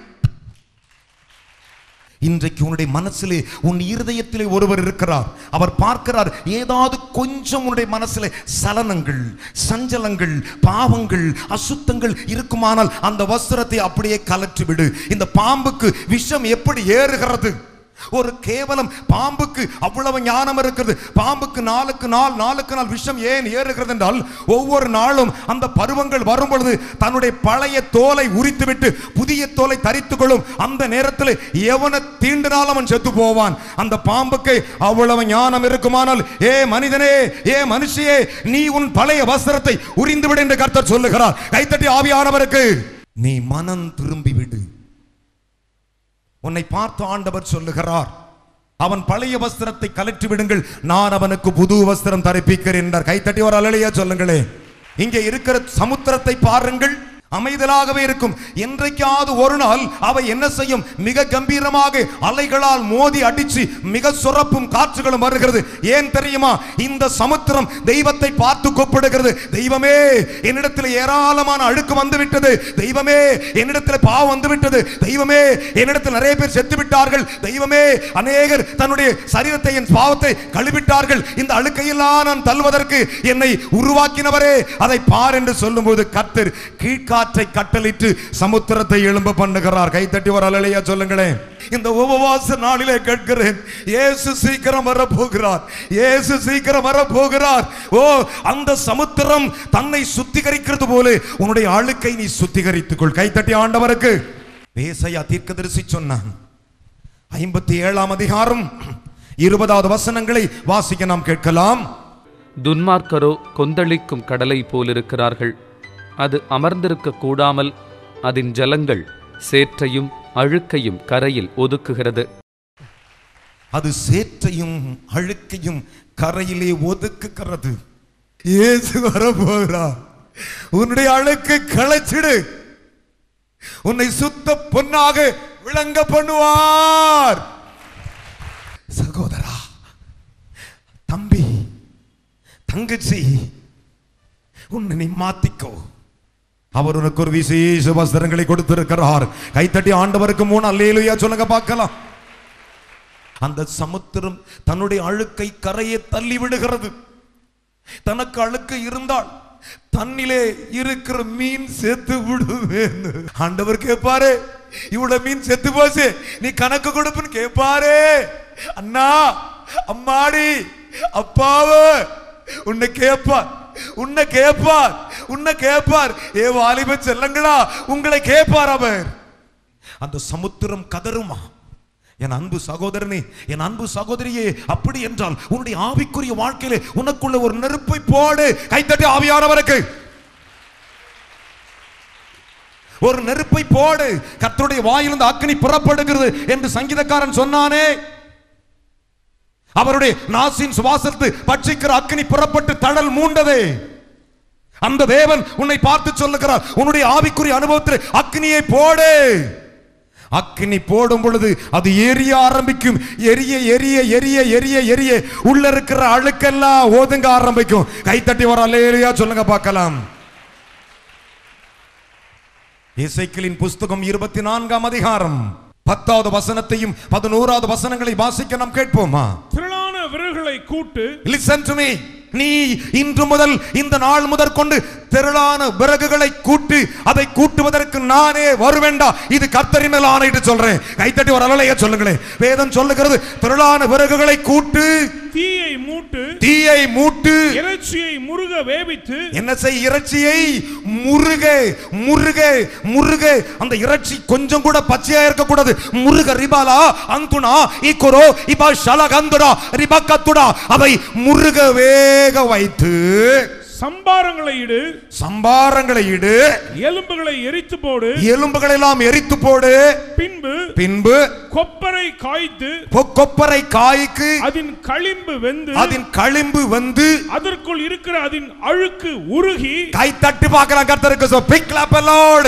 இன்றைக்கு உன்னுடைய மனசிலே உன் இருதயத்திலே ஒருவர் இருக்கிறார் அவர் பார்க்கிறார் ஏதாவது கொஞ்சம் உன்னுடைய மனசிலே சலனங்கள் சஞ்சலங்கள் பாவங்கள் அசுத்தங்கள் இருக்குமானால் அந்த வஸ்திரத்தை அப்படியே கலற்றி விடு இந்த பாம்புக்கு விஷம் எப்படி ஏறுகிறது ஒரு கேவலம் பாம்புக்கு அவ்வளவு ஞானம் இருக்கிறது பாம்புக்கு நாளுக்கு நாள் நாளுக்கு நாள் விஷம் ஏன் ஏறுகிறது என்றால் ஒவ்வொரு நாளும் அந்த பருவங்கள் வரும் பொழுது தன்னுடைய பழைய தோலை உரித்துவிட்டு புதிய தோலை தரித்துக் கொள்ளும் அந்த நேரத்தில் எவனை தீண்டினாலும் அவன் செத்து போவான் அந்த பாம்புக்கு அவ்வளவு ஞானம் இருக்குமானால் ஏ மனிதனே ஏ மனுஷியே நீ உன் பழைய வஸ்திரத்தை உரிந்து விடு என்று கர்த்தர் சொல்லுகிறார் கைத்தட்டி ஆவியானவருக்கு நீ மனம் திரும்பி விடு உன்னை பார்த்து ஆண்டவர் சொல்லுகிறார் அவன் பழைய வஸ்திரத்தை கலற்றி விடுங்கள் நான் அவனுக்கு புது வஸ்திரம் தரிப்பிக்கிறேன் என்றார் கைத்தட்டி ஒரு அலையா சொல்லுங்களே இங்கே இருக்கிற சமுத்திரத்தை பாருங்கள் அமைதலாகவே இருக்கும் என்றைக்காவது ஒரு நாள் அவை என்ன செய்யும் மிக கம்பீரமாக அலைகளால் மோதி அடிச்சு மிக சுரப்பும் காற்றுகளும் வருகிறது ஏன் தெரியுமா இந்த சமுத்திரம் தெய்வத்தை பார்த்து கூப்பிடுகிறது தெய்வமே என்னிடத்தில் ஏராளமான அழுக்கு வந்து விட்டது தெய்வமே என்னிடத்தில் பாவம் வந்து விட்டது தெய்வமே என்னிடத்தில் நிறைய பேர் செத்து விட்டார்கள் தெய்வமே அநேகர் தன்னுடைய சரீரத்தை என் பாவத்தை கழுவிட்டார்கள் இந்த அழுக்கையெல்லாம் நான் தள்ளுவதற்கு என்னை உருவாக்கினவரே அதை பார் என்று சொல்லும்போது கர்த்தர் கீழ்காய் பெருங்காற்றை கட்டளிட்டு சமுத்திரத்தை எழும்ப பண்ணுகிறார் கைத்தட்டி ஒரு அலையா சொல்லுங்களேன் இந்த உபவாச நாளிலே கேட்கிறேன் இயேசு சீக்கிரம் வர போகிறார் இயேசு சீக்கிரம் வர போகிறார் ஓ அந்த சமுத்திரம் தன்னை சுத்திகரிக்கிறது போல உன்னுடைய அழுக்கை நீ சுத்திகரித்துக் கொள் கைத்தட்டி ஆண்டவருக்கு ஏசாயா தீர்க்கதரிசி சொன்னான் ஐம்பத்தி ஏழாம் அதிகாரம் இருபதாவது வசனங்களை வாசிக்க நாம் கேட்கலாம் துன்மார்க்கரோ கொந்தளிக்கும் கடலை போலிருக்கிறார்கள் அது அமர்ந்திருக்க கூடாமல் அதன் ஜலங்கள் சேற்றையும் அழுக்கையும் கரையில் ஒதுக்குகிறது அது சேற்றையும் அழுக்கையும் கரையிலே ஒதுக்குகிறது இயேசு வரப்போகிறார் உன்னுடைய அழுக்கை களைச்சிடு உன்னை சுத்த பொன்னாக விளங்க பண்ணுவார் சகோதரா தம்பி தங்கச்சி உன்னை நீ மாத்திக்கோ அவர் உனக்கு ஒரு விசேஷ வஸ்திரங்களை கொடுத்திருக்கிறார் கைத்தட்டி ஆண்டவருக்கு மூணு அல்லேலுயா சொல்லுங்க பார்க்கலாம் அந்த சமுத்திரம் தன்னுடைய அழுக்கை கரையை தள்ளி விடுகிறது தனக்கு அழுக்கு இருந்தால் தன்னிலே இருக்கிற மீன் செத்து விடுவேன் ஆண்டவர் கேட்பாரு இவ்வளவு மீன் செத்து போச்சு நீ கணக்கு கொடுப்புன்னு கேட்பாரு அண்ணா அம்மாடி அப்பாவு உன்னை கேட்பார் உன்னை கேட்பார் உன்னை கேட்பார் ஏ வாலிப செல்லங்களா உங்களை கேட்பார் அவர் அந்த சமுத்திரம் கதறுமா என் அன்பு சகோதரனே என் அன்பு சகோதரியே அப்படி என்றால் உன்னுடைய ஆவிக்குரிய வாழ்க்கையிலே உனக்குள்ள ஒரு நெருப்பை போடு கைத்தட்டி ஆவியானவருக்கு ஒரு நெருப்பை போடு கர்த்தருடைய வாயிலிருந்து அக்கினி புறப்படுகிறது என்று சங்கீதக்காரன் சொன்னானே அவருடைய நாசின் சுவாசத்து பட்சிக்கிற அக்கினி புறப்பட்டு தடல் மூண்டதே அந்த தேவன் உன்னை பார்த்து சொல்லுகிறார் உன்னுடைய ஆவிக்குரிய அனுபவத்தில் அக்கினியை போடு அக்கினி போடும் பொழுது அது எரிய ஆரம்பிக்கும் எரிய எரிய எரிய எரிய எரிய உள்ள இருக்கிற அழுக்கெல்லாம் ஒதுங்க ஆரம்பிக்கும் கைத்தட்டி வர அல்லேலியா சொல்லுங்க பார்க்கலாம் இசைக்கிளின் புஸ்தகம் இருபத்தி நான்காம் அதிகாரம் பத்தாவது வசனத்தையும் பதினோராவது வசனங்களை வாசிக்க நாம் கேட்போமா திரளான விரல்களை கூட்டு லிசன் டு மீ நீ இன்று முதல் இந்த நாள் முதற் கொண்டு திரளான விறகுகளை கூட்டு அதை கூட்டுவதற்கு நானே வருவேண்டா இது கர்த்தரின் மேல் ஆணையிட்டு சொல்றேன் கைத்தட்டி ஒரு அலைய சொல்லுங்களேன் வேதம் சொல்லுகிறது திரளான விறகுகளை கூட்டு தீயை மூட்டு தீயை மூட்டு இறைச்சியை முருக வேவித்து என்ன செய் இறைச்சியை முருக முருக முருக அந்த இறைச்சி கொஞ்சம் கூட பச்சையா இருக்க கூடாது முருக ரிபாலா அந்துனா இக்குரோ இப்பா ஷலகந்துடா ரிபக்கத்துடா அதை முருக வேக வைத்து சம்பாரங்களை இடு சம்பாரங்களை இடு எலும்புகளை எரித்து போடு எலும்புகளை எல்லாம் எரித்து போடு பின்பு பின்பு கொப்பரை காய்த்து கொ- கொப்பரை காய்க்கு அதன் களிம்பு வெந்து அதன் களிம்பு வந்து அதற்குள் இருக்கிற அதன் அழுக்கு உருகி கை தட்டி பார்க்கலாம் கர்த்தருக்கு so big clap Lord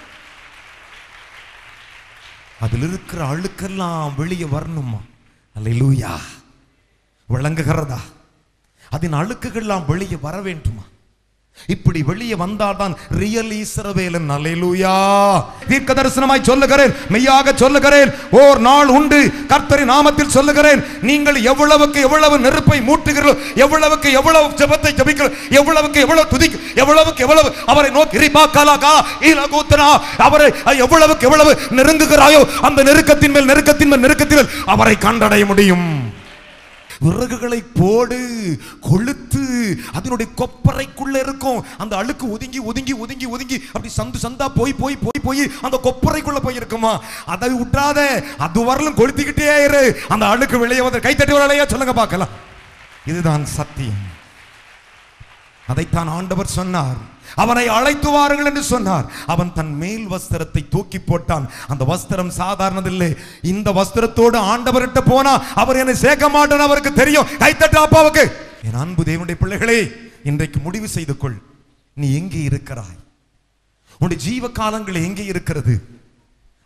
அதில் இருக்கிற அழுக்கெல்லாம் வெளியே வரணுமா அல்லேலூயா விளங்குகிறதா அதன் அழுக்குகள்லாம் வெளியே வர வேண்டுமா இப்படி வெளியே வந்தால்தான் ரியல் ஈஸ்வரவேலன் அல்லேலூயா தீர்க்க தரிசனமாய் சொல்லுகிறேன் மெய்யாக சொல்லுகிறேன் ஓர் நாள் உண்டு கர்த்தரின் நாமத்தில் சொல்லுகிறேன் நீங்கள் எவ்வளவுக்கு எவ்வளவு நெருப்பை மூட்டுகிறீர்களோ எவ்வளவுக்கு எவ்வளவு ஜெபத்தை ஜெபிக்கிறோம் எவ்வளவுக்கு எவ்வளவு துதி எவ்வளவுக்கு எவ்வளவு அவரை நோக்கி ரிபா கலாகா ஈலகூத்தனா அவரை எவ்வளவுக்கு எவ்வளவு நெருங்குகிறாயோ அந்த நெருக்கத்தின் மேல் நெருக்கத்தின் மேல் நெருக்கத்தின் மேல் அவரை கண்டடைய முடியும் விறகுகளை போடு கொளுத்து அதனுடைய கொப்பரைக்குள்ள இருக்கும் அந்த அழுக்கு ஒதுங்கி ஒதுங்கி ஒதுங்கி ஒதுங்கி அப்படி சந்து சந்தா போய் போய் போய் போய் அந்த கொப்பரைக்குள்ள போய் இருக்குமா அதை விட்டுறாத அது வரலும் கொளுத்திக்கிட்டே இரு அந்த அழுக்கு வெளியே வந்து கைத்தட்டி வரலையா சொல்லுங்க பார்க்கலாம் இதுதான் சத்தியம் அதைத்தான் ஆண்டவர் சொன்னார் அவனை அழைத்து வாருங்கள் என்று சொன்னார் அவன் தன் மேல் வஸ்திரத்தை தூக்கி போட்டான் அந்த வஸ்திரம் சாதாரணதில்லை இந்த வஸ்திரத்தோடு ஆண்டவர்கிட்ட போனா அவர் என்னை சேர்க்க மாட்டான் அவருக்கு தெரியும் கைத்தட்டு அப்பாவுக்கு என் அன்பு தேவனுடைய பிள்ளைகளே இன்றைக்கு முடிவு செய்து கொள் நீ எங்கே இருக்கிறாய் உன்னுடைய ஜீவ காலங்கள் எங்கே இருக்கிறது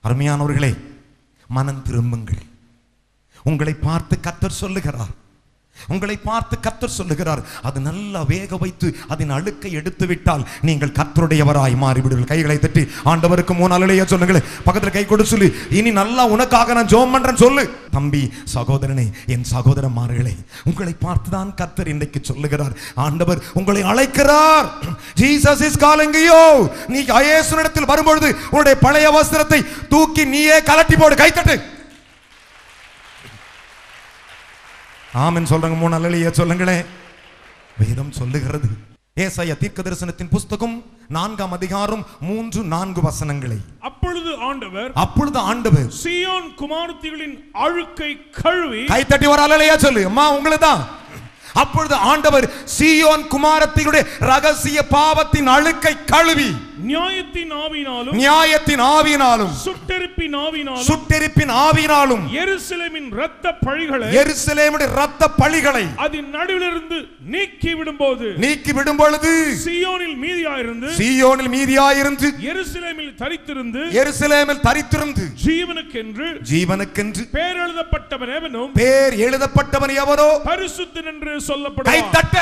அருமையானவர்களே மனம் திரும்புங்கள் உங்களை பார்த்து கத்தர் சொல்லுகிறார் உங்களை பார்த்து கத்தர் சொல்லுகிறார் அது நல்லா வேக வைத்து அதன் அழுக்கை எடுத்து விட்டால் நீங்கள் கத்தருடையவராய் மாறிவிடுவீர்கள் கைகளை தட்டி ஆண்டவருக்கு மூணு அலையா சொல்லுங்களேன் பக்கத்துல கை கொடு சொல்லு இனி நல்லா உனக்காக நான் ஜோம் பண்றேன் சொல்லு தம்பி சகோதரனே என் சகோதரமார்களே உங்களை பார்த்து தான் கத்தர் இன்றைக்கு சொல்லுகிறார் ஆண்டவர் உங்களை அழைக்கிறார் ஜீசஸ் இஸ் காலிங் யூ நீ இயேசுனிடத்தில் வரும்பொழுது உன்னுடைய பழைய வஸ்திரத்தை தூக்கி நீயே கலட்டி போடு கைத்தட்டு ஆமென் சொல்றாங்க மூணு அல்லையா சொல்லுங்களேன் வேதம் சொல்லுகிறது ஏசாயா தீர்க்க தரிசனத்தின் புஸ்தகம் நான்காம் அதிகாரம் மூன்று நான்கு வசனங்களை அப்பொழுது ஆண்டவர் அப்பொழுது ஆண்டவர் சியோன் குமாரத்திகளின் அழுக்கை கழுவி கைத்தட்டி ஒரு அலையா சொல்லு அம்மா உங்களுக்கு தான் அப்பொழுது ஆண்டவர் சீயோன் குமாரத்தினுடைய ரகசிய பாவத்தின் அழுக்கை கழுவி நியாயத்தின் ஆவினாலும் நியாயத்தின் ஆவியினாலும் சுட்டெரிப்பின் ஆவினாலும் சுட்டெரிப்பின் ஆவியினாலும் எருசலேமின் இரத்த பழிகளை எருசலேமுடைய ரத்த பழிகளை அதன் நடுவிலிருந்து நீக்கி விடும்போது நீக்கி விடும் பொழுது சியோனில் மீதியாயிருந்து சீயோனில் மீதியாயிருந்து எருசலேமில் தரித்திருந்து எருசலேமில் தரித்திருந்து ஜீவனுக்கென்று ஜீவனுக்கென்று பேர் எழுதப்பட்டவன் எவனும் பேர் எழுதப்பட்டவன் எவரோ பரிசுத்தன் என்று கை சொல்லப்படுவான் தட்ட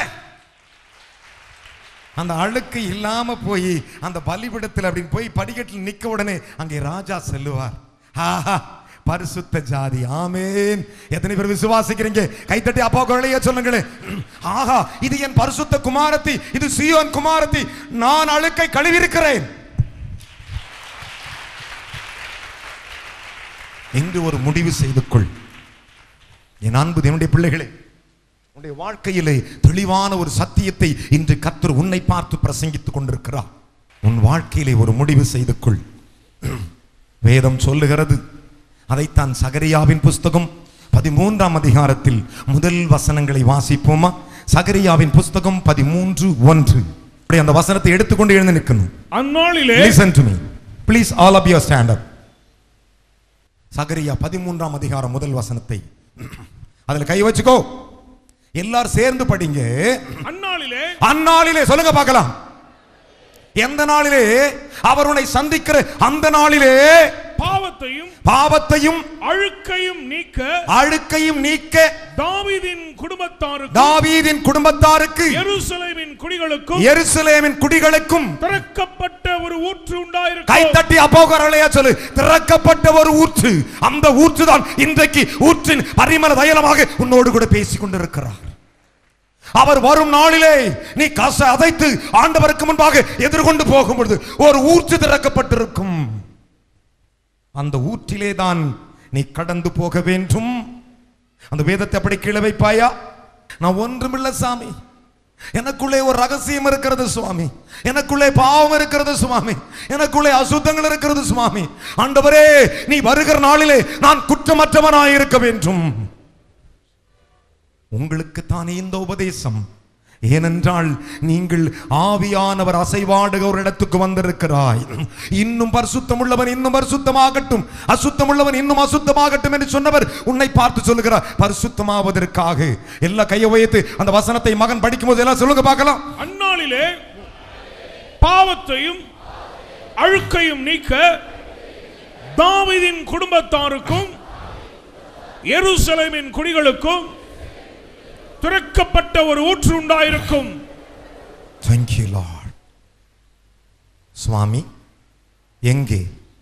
அந்த அழுக்கு இல்லாம போய் அந்த பலிபிடத்தில் அப்படின்னு போய் படிக்கட்டில் நிக்க உடனே அங்கே ராஜா செல்லுவார் ஆஹா பரிசுத்த ஜாதி ஆமேன் எத்தனை பேர் விசுவாசிக்கிறீங்க கைத்தட்டி அப்பா குரலையே சொல்லுங்களேன் ஆஹா இது என் பரிசுத்த குமாரத்தி இது சியோன் குமாரத்தி நான் அழுக்கை கழுவிருக்கிறேன் என்று ஒரு முடிவு செய்து கொள் என் அன்பு என்னுடைய பிள்ளைகளே உன்னுடைய வாழ்க்கையிலே தெளிவான ஒரு சத்தியத்தை இன்று கத்தர் உன்னை பார்த்து பிரசங்கித்துக் கொண்டிருக்கிறார் உன் வாழ்க்கையிலே ஒரு முடிவு செய்து கொள் வேதம் சொல்லுகிறது அதைத்தான் சகரியாவின் புஸ்தகம் பதிமூன்றாம் அதிகாரத்தில் முதல் வசனங்களை வாசிப்போமா சகரியாவின் புஸ்தகம் பதிமூன்று ஒன்று அப்படியே அந்த வசனத்தை எடுத்துக்கொண்டு எழுந்து நிற்கணும் அந்நாளிலே listen to me please all of your stand up சகரியா பதிமூன்றாம் அதிகாரம் முதல் வசனத்தை அதுல கை வச்சுக்கோ எல்லாரும் சேர்ந்து படிங்க அந்நாளிலே அந்நாளிலே சொல்லுங்க பார்க்கலாம் எந்த நாளிலே அவர் உன்னை சந்திக்கிற அந்த நாளிலே பாவத்தையும் பாவத்தையும் அழுக்கையும் நீக்க அழுக்கையும் நீக்க தாவீதின் குடும்பத்தாருக்கு தாவீதின் குடும்பத்தாருக்கு எருசலேமின் குடிகளுக்கும் எருசலேமின் குடிகளுக்கும் திறக்கப்பட்ட ஒரு ஊற்று கை உண்டாயிருக்கும் தட்டி அப்போகரலையா சொல்லு திறக்கப்பட்ட ஒரு ஊற்று அந்த ஊற்று தான் இன்றைக்கு ஊற்றின் பரிமள தைலமாக உன்னோடு கூட பேசிக் கொண்டிருக்கிறார் அவர் வரும் நாளிலே நீ காசை அதைத்து ஆண்டவருக்கு முன்பாக எதிர்கொண்டு போகும் பொழுது ஒரு ஊற்று திறக்கப்பட்டிருக்கும் அந்த ஊற்றிலே தான் நீ கடந்து போக வேண்டும் அந்த வேதத்தை அப்படி கீழே வைப்பாயா நான் ஒன்றுமில்ல சாமி எனக்குள்ளே ஒரு ரகசியம் இருக்கிறது சுவாமி எனக்குள்ளே பாவம் இருக்கிறது சுவாமி எனக்குள்ளே அசுத்தங்கள் இருக்கிறது சுவாமி ஆண்டவரே நீ வருகிற நாளிலே நான் குற்றமற்றவனாய் இருக்க வேண்டும் உங்களுக்கு தானே இந்த உபதேசம் ஏனென்றால் நீங்கள் ஆவியானவர் அசைவாடுக ஒரு இடத்துக்கு வந்திருக்கிறாய் இன்னும் பரிசுத்தம் உள்ளவன் இன்னும் பரிசுத்தமாகட்டும் அசுத்தம் உள்ளவன் இன்னும் அசுத்தமாகட்டும் என்று சொன்னவர் உன்னை பார்த்து சொல்லுகிறார் பரிசுத்தமாவதற்காக எல்லா கையை உயர்த்து அந்த வசனத்தை மகன் படிக்கும்போது எல்லாம் சொல்லுங்க பார்க்கலாம் அந்நாளிலே பாவத்தையும் அழுக்கையும் நீக்க தாவீதின் குடும்பத்தாருக்கும் எருசலேமின் குடிகளுக்கும் திறக்கப்பட்ட ஒரு ஊற்று உண்டாயிருக்கும் Thank you, Lord. சுவாமி எங்கே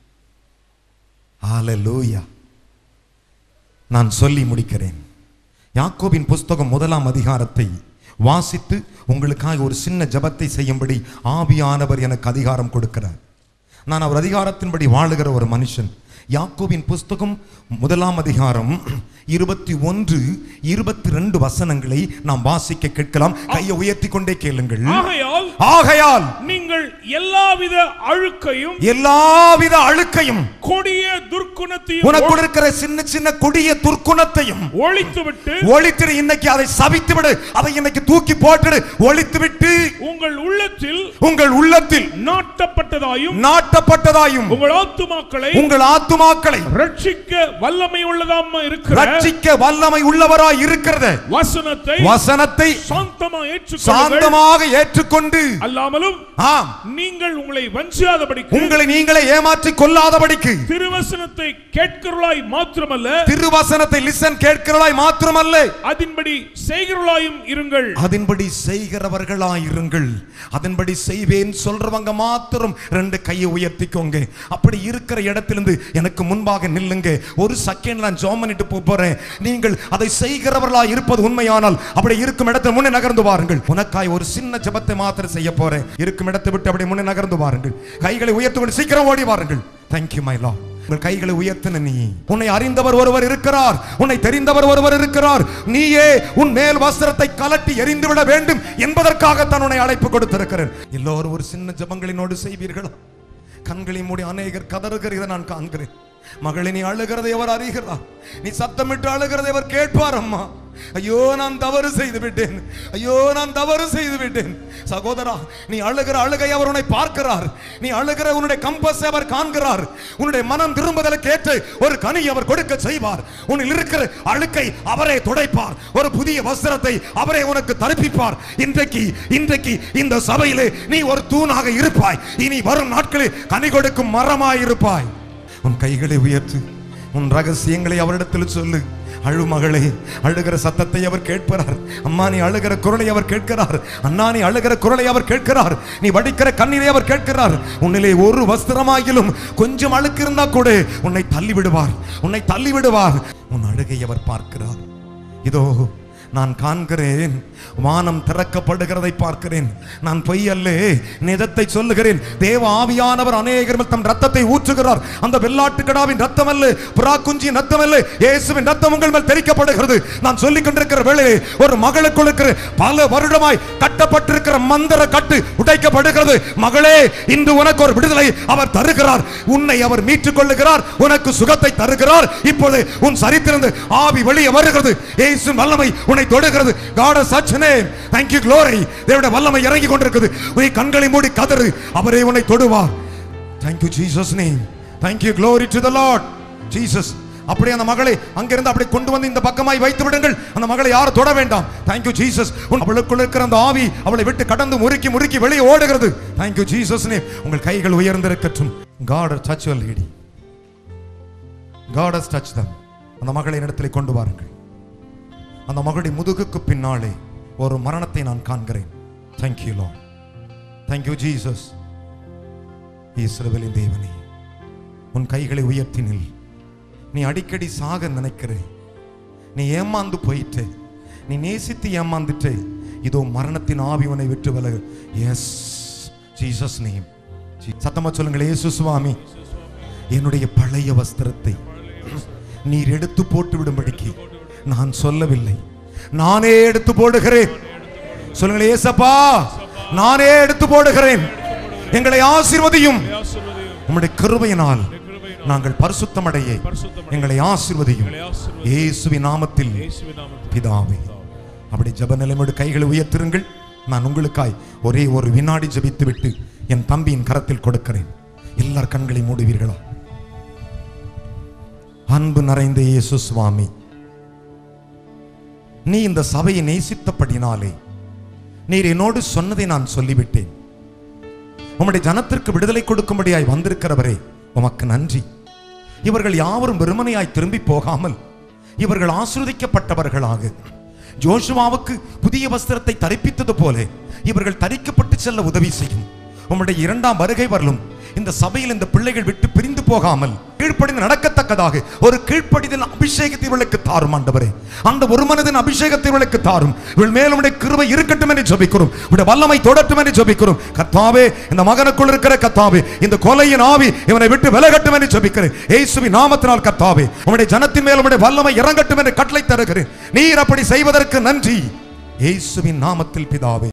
ஹalleluya நான் சொல்லி முடிக்கிறேன் யாக்கோபின் புஸ்தகம் முதலாம் அதிகாரத்தை வாசித்து உங்களுக்காக ஒரு சின்ன ஜெபத்தை செய்யும்படி ஆவியானவர் எனக்கு அதிகாரம் கொடுக்கிறார் நான் அவர் அதிகாரத்தின்படி வாழுகிற ஒரு மனுஷன் யாக்கோபின் புஸ்தகம் முதலாம் அதிகாரம் இருபத்தி ஒன்று இருபத்தி ரெண்டு வசனங்களை நாம் வாசிக்க கேட்கலாம் கையை உயர்த்தி கொண்டே கேளுங்கள் ஆகையால் ஆகையால் நீங்கள் எல்லாவித அழுக்கையும் எல்லாவித அழுக்கையும் கொடிய துர்க்குணத்தையும் உனக்குள் இருக்கிற சின்ன சின்ன கொடிய துர்க்குணத்தையும் ஒழித்துவிட்டு ஒழித்திடு இன்னைக்கு அதை சபித்து விடு அதை இன்னைக்கு தூக்கி போட்டுடு ஒழித்து விட்டு உங்கள் உள்ளத்தில் உங்கள் உள்ளத்தில் நாட்டப்பட்டதாயும் நாட்டப்பட்டதாயும் உங்கள் ஆத்துமாக்களை உங்கள் ஆத்துமாக்களை ரட்சிக்க வல்லமை உள்ளதாமா இருக்கிற ரட்சிக்க வல்லமை உள்ளவராய் இருக்கிறத வசனத்தை வசனத்தை சாந்தமா ஏற்றுக்கொள்ளுங்கள் சாந்தமாக ஏற்றுக்கொண்டு அல்லாமலும் ஆம் நீங்கள் உங்களை வஞ்சியாதபடிக்கு உங்களை நீங்களே ஏமாற்றிக் கொள்ளாதபடிக்கு திருவசனத்தை கேட்கிறவளாய் மாத்திரமல்ல திருவசனத்தை லிசன் கேட்கிறவளாய் மாத்திரமல்ல அதின்படி செய்கிறவளாயும் இருங்கள் அதன்படி செய்கிறவர்களாயிருங்கள் அதன்படி செய்வேன் சொல்றவங்க மாத்திரம் ரெண்டு கையை உயர்த்திக்கோங்க அப்படி இருக்கிற இடத்திலிருந்து எனக்கு முன்பாக நில்லுங்க ஒரு செகண்ட் நான் ஜோம் பண்ணிட்டு போப் போறேன் நீங்கள் அதை செய்கிறவர்களா இருப்பது உண்மையானால் அப்படி இருக்கும் இடத்துல முன்னே நகர்ந்து வாருங்கள் உனக்காய் ஒரு சின்ன ஜெபத்தை மாத்திரம் செய்ய போறேன் இருக்கும் இடத்தை விட்டு அப்படி முன்னே நகர்ந்து வாருங்கள் கைகளை உயர்த்தி கொண்டு சீக்கிரம் ஓடி வாருங்கள் தேங்க்யூ மை லா உங்கள் கைகளை உயர்த்தின நீ உன்னை அறிந்தவர் ஒருவர் இருக்கிறார் உன்னை தெரிந்தவர் ஒருவர் இருக்கிறார் நீயே உன் மேல் வஸ்திரத்தை கலட்டி எரிந்து விட வேண்டும் என்பதற்காகத்தான் உன்னை அழைப்பு கொடுத்திருக்கிறேன் எல்லோரும் ஒரு சின்ன ஜெபங்களினோடு செய்வீர்களா கண்களை மூடி அநேகர் கதறுகிறதை நான் காண்கிறேன் மகளே நீ அழுகிறதை அவர் அறிகிறார் நீ சத்தமிட்டு அழுகிறதை அவர் கேட்பார் அம்மா ஐயோ நான் தவறு செய்து விட்டேன் ஐயோ நான் தவறு செய்து விட்டேன் சகோதரா நீ அழுகிற அழுகை அவர் உன்னை பார்க்கிறார் நீ அழுகிற உன்னுடைய கம்பஸ் அவர் காண்கிறார் உன்னுடைய மனம் திரும்புதலுக்கு ஏற்று ஒரு கனி அவர் கொடுக்க செய்வார் உன்னில் இருக்கிற அழுக்கை அவரே துடைப்பார் ஒரு புதிய வஸ்திரத்தை அவரே உனக்கு தரிப்பிப்பார் இன்றைக்கு இன்றைக்கு இந்த சபையிலே நீ ஒரு தூணாக இருப்பாய் இனி வரும் நாட்களில் கனி கொடுக்கும் மரமாய் இருப்பாய் உன் கைகளை உயர்த்து உன் ரகசியங்களை அவரிடத்தில் சொல்லு அழு மகளே அழுகிற சத்தத்தை அவர் கேட்கிறார் அம்மா நீ அழுகிற குரலை அவர் கேட்கிறார் அண்ணா நீ அழுகிற குரலை அவர் கேட்கிறார் நீ வடிக்கிற கண்ணீரை அவர் கேட்கிறார் உன்னிலே ஒரு வஸ்திரமாகிலும் கொஞ்சம் அழுக்கு இருந்தா கூட உன்னை தள்ளி விடுவார் உன்னை தள்ளி விடுவார் உன் அழுகை அவர் பார்க்கிறார் இதோ நான் காண்கிறேன் வானம் திறக்கப்படுகிறதை பார்க்கிறேன் நான் பொய் அல்லே நிஜத்தை சொல்லுகிறேன் தேவ ஆவியானவர் அநேகர் மேல் தம் ரத்தத்தை ஊற்றுகிறார் அந்த வெள்ளாட்டு கடாவின் ரத்தம் அல்ல புறா குஞ்சின் ரத்தம் அல்ல இயேசுவின் ரத்தம் உங்கள் மேல் தெரிக்கப்படுகிறது நான் சொல்லிக் கொண்டிருக்கிற வேளையிலே ஒரு மகளுக்குள் இருக்கிற பல வருடமாய் கட்டப்பட்டிருக்கிற மந்திர கட்டு உடைக்கப்படுகிறது மகளே இன்று உனக்கு ஒரு விடுதலை அவர் தருகிறார் உன்னை அவர் மீட்டுக் கொள்ளுகிறார் உனக்கு சுகத்தை தருகிறார் இப்பொழுது உன் சரித்திருந்து ஆவி வெளியே வருகிறது இயேசு வல்லமை உன்னை தொடுகிறது God such name thank you glory தேவனுடைய வல்லமை இறங்கி கொண்டிருக்குது உன் கண்களை மூடி கதறு அவரே உன்னை தொடுவார் thank you jesus name thank you glory to the lord jesus அப்படியே அந்த மகளை அங்கிருந்து அப்படி கொண்டு வந்து இந்த பக்கமாய் வைத்து விடுங்கள் அந்த மகளை யாரும் தொட வேண்டாம் thank you jesus உன் அவளுக்குள்ள இருக்கிற அந்த ஆவி அவளை விட்டு கடந்து முறுக்கி முறுக்கி வெளியே ஓடுகிறது thank you jesus name உங்கள் கைகள் உயர்ந்திருக்கட்டும் god touch your lady god has touched them அந்த மகளை இடத்திலே கொண்டு வாருங்கள் அந்த மகளுடைய முதுகுக்கு பின்னாலே ஒரு மரணத்தை நான் காண்கிறேன் தேங்க்யூ லோ தேங்க்யூ ஜீசஸ் இஸ்ரவேலின் தேவனே உன் கைகளை உயர்த்தி நில் நீ அடிக்கடி சாக நினைக்கிற நீ ஏமாந்து போயிட்டு நீ நேசித்து ஏமாந்துட்டு இதோ மரணத்தின் ஆவி உன்னை விட்டு விலகு எஸ் ஜீசஸ் நேம் சத்தமா சொல்லுங்களே இயேசு சுவாமி என்னுடைய பழைய வஸ்திரத்தை நீர் எடுத்து போட்டு விடும்படிக்கு நான் சொல்லவில்லை நானே எடுத்து போடுகிறேன் சொல்லுங்களே ஏசப்பா நானே எடுத்து போடுகிறேன் எங்களை ஆசீர்வதியும் உம்முடைய கிருபையினால் நாங்கள் பரிசுத்தமடைய எங்களை ஆசீர்வதியும் இயேசுவின் நாமத்தில் பிதாவே அப்படி ஜெப நிலைமையோடு கைகளை உயர்த்திருங்கள் நான் உங்களுக்காய் ஒரே ஒரு வினாடி ஜெபித்து விட்டு என் தம்பியின் கரத்தில் கொடுக்கிறேன் எல்லார் கண்களை மூடுவீர்களா அன்பு நிறைந்த இயேசு சுவாமி நீ இந்த சபையை நேசித்தபடினாலே நீர் என்னோடு சொன்னதை நான் சொல்லிவிட்டேன் உம்முடைய ஜனத்திற்கு விடுதலை கொடுக்கும்படியாய் வந்திருக்கிறவரே உமக்கு நன்றி இவர்கள் யாவரும் வெறுமனையாய் திரும்பி போகாமல் இவர்கள் ஆசிர்வதிக்கப்பட்டவர்களாக ஜோஷுவாவுக்கு புதிய வஸ்திரத்தை தரிப்பித்தது போல இவர்கள் தரிக்கப்பட்டு செல்ல உதவி செய்யும் உம்முடைய இரண்டாம் வருகை வரலும் இந்த சபையில் இந்த பிள்ளைகள் விட்டு பிரிந்து போகாமல் கீழ்ப்படிந்து நடக்கத்தக்கதாக ஒரு கீழ்ப்படிதல் அபிஷேகத்தை இவளுக்கு தாரும் ஆண்டவரே அந்த ஒரு மனதின் அபிஷேகத்தை இவளுக்கு தாரும் இவள் மேலும் உடைய கிருபை இருக்கட்டும் என்று ஜெபிக்கிறோம் உடைய வல்லமை தொடட்டும் என்று ஜெபிக்கிறோம் கர்த்தாவே இந்த மகனுக்குள் இருக்கிற கர்த்தாவே இந்த கொலையின் ஆவி இவனை விட்டு விலகட்டும் என்று ஜெபிக்கிறேன் இயேசுவின் நாமத்தினால் கர்த்தாவே உம்முடைய ஜனத்தின் மேல் உம்முடைய வல்லமை இறங்கட்டும் என்று கட்டளை தருகிறேன் நீர் அப்படி செய்வதற்கு நன்றி இயேசுவின் நாமத்தில் பிதாவே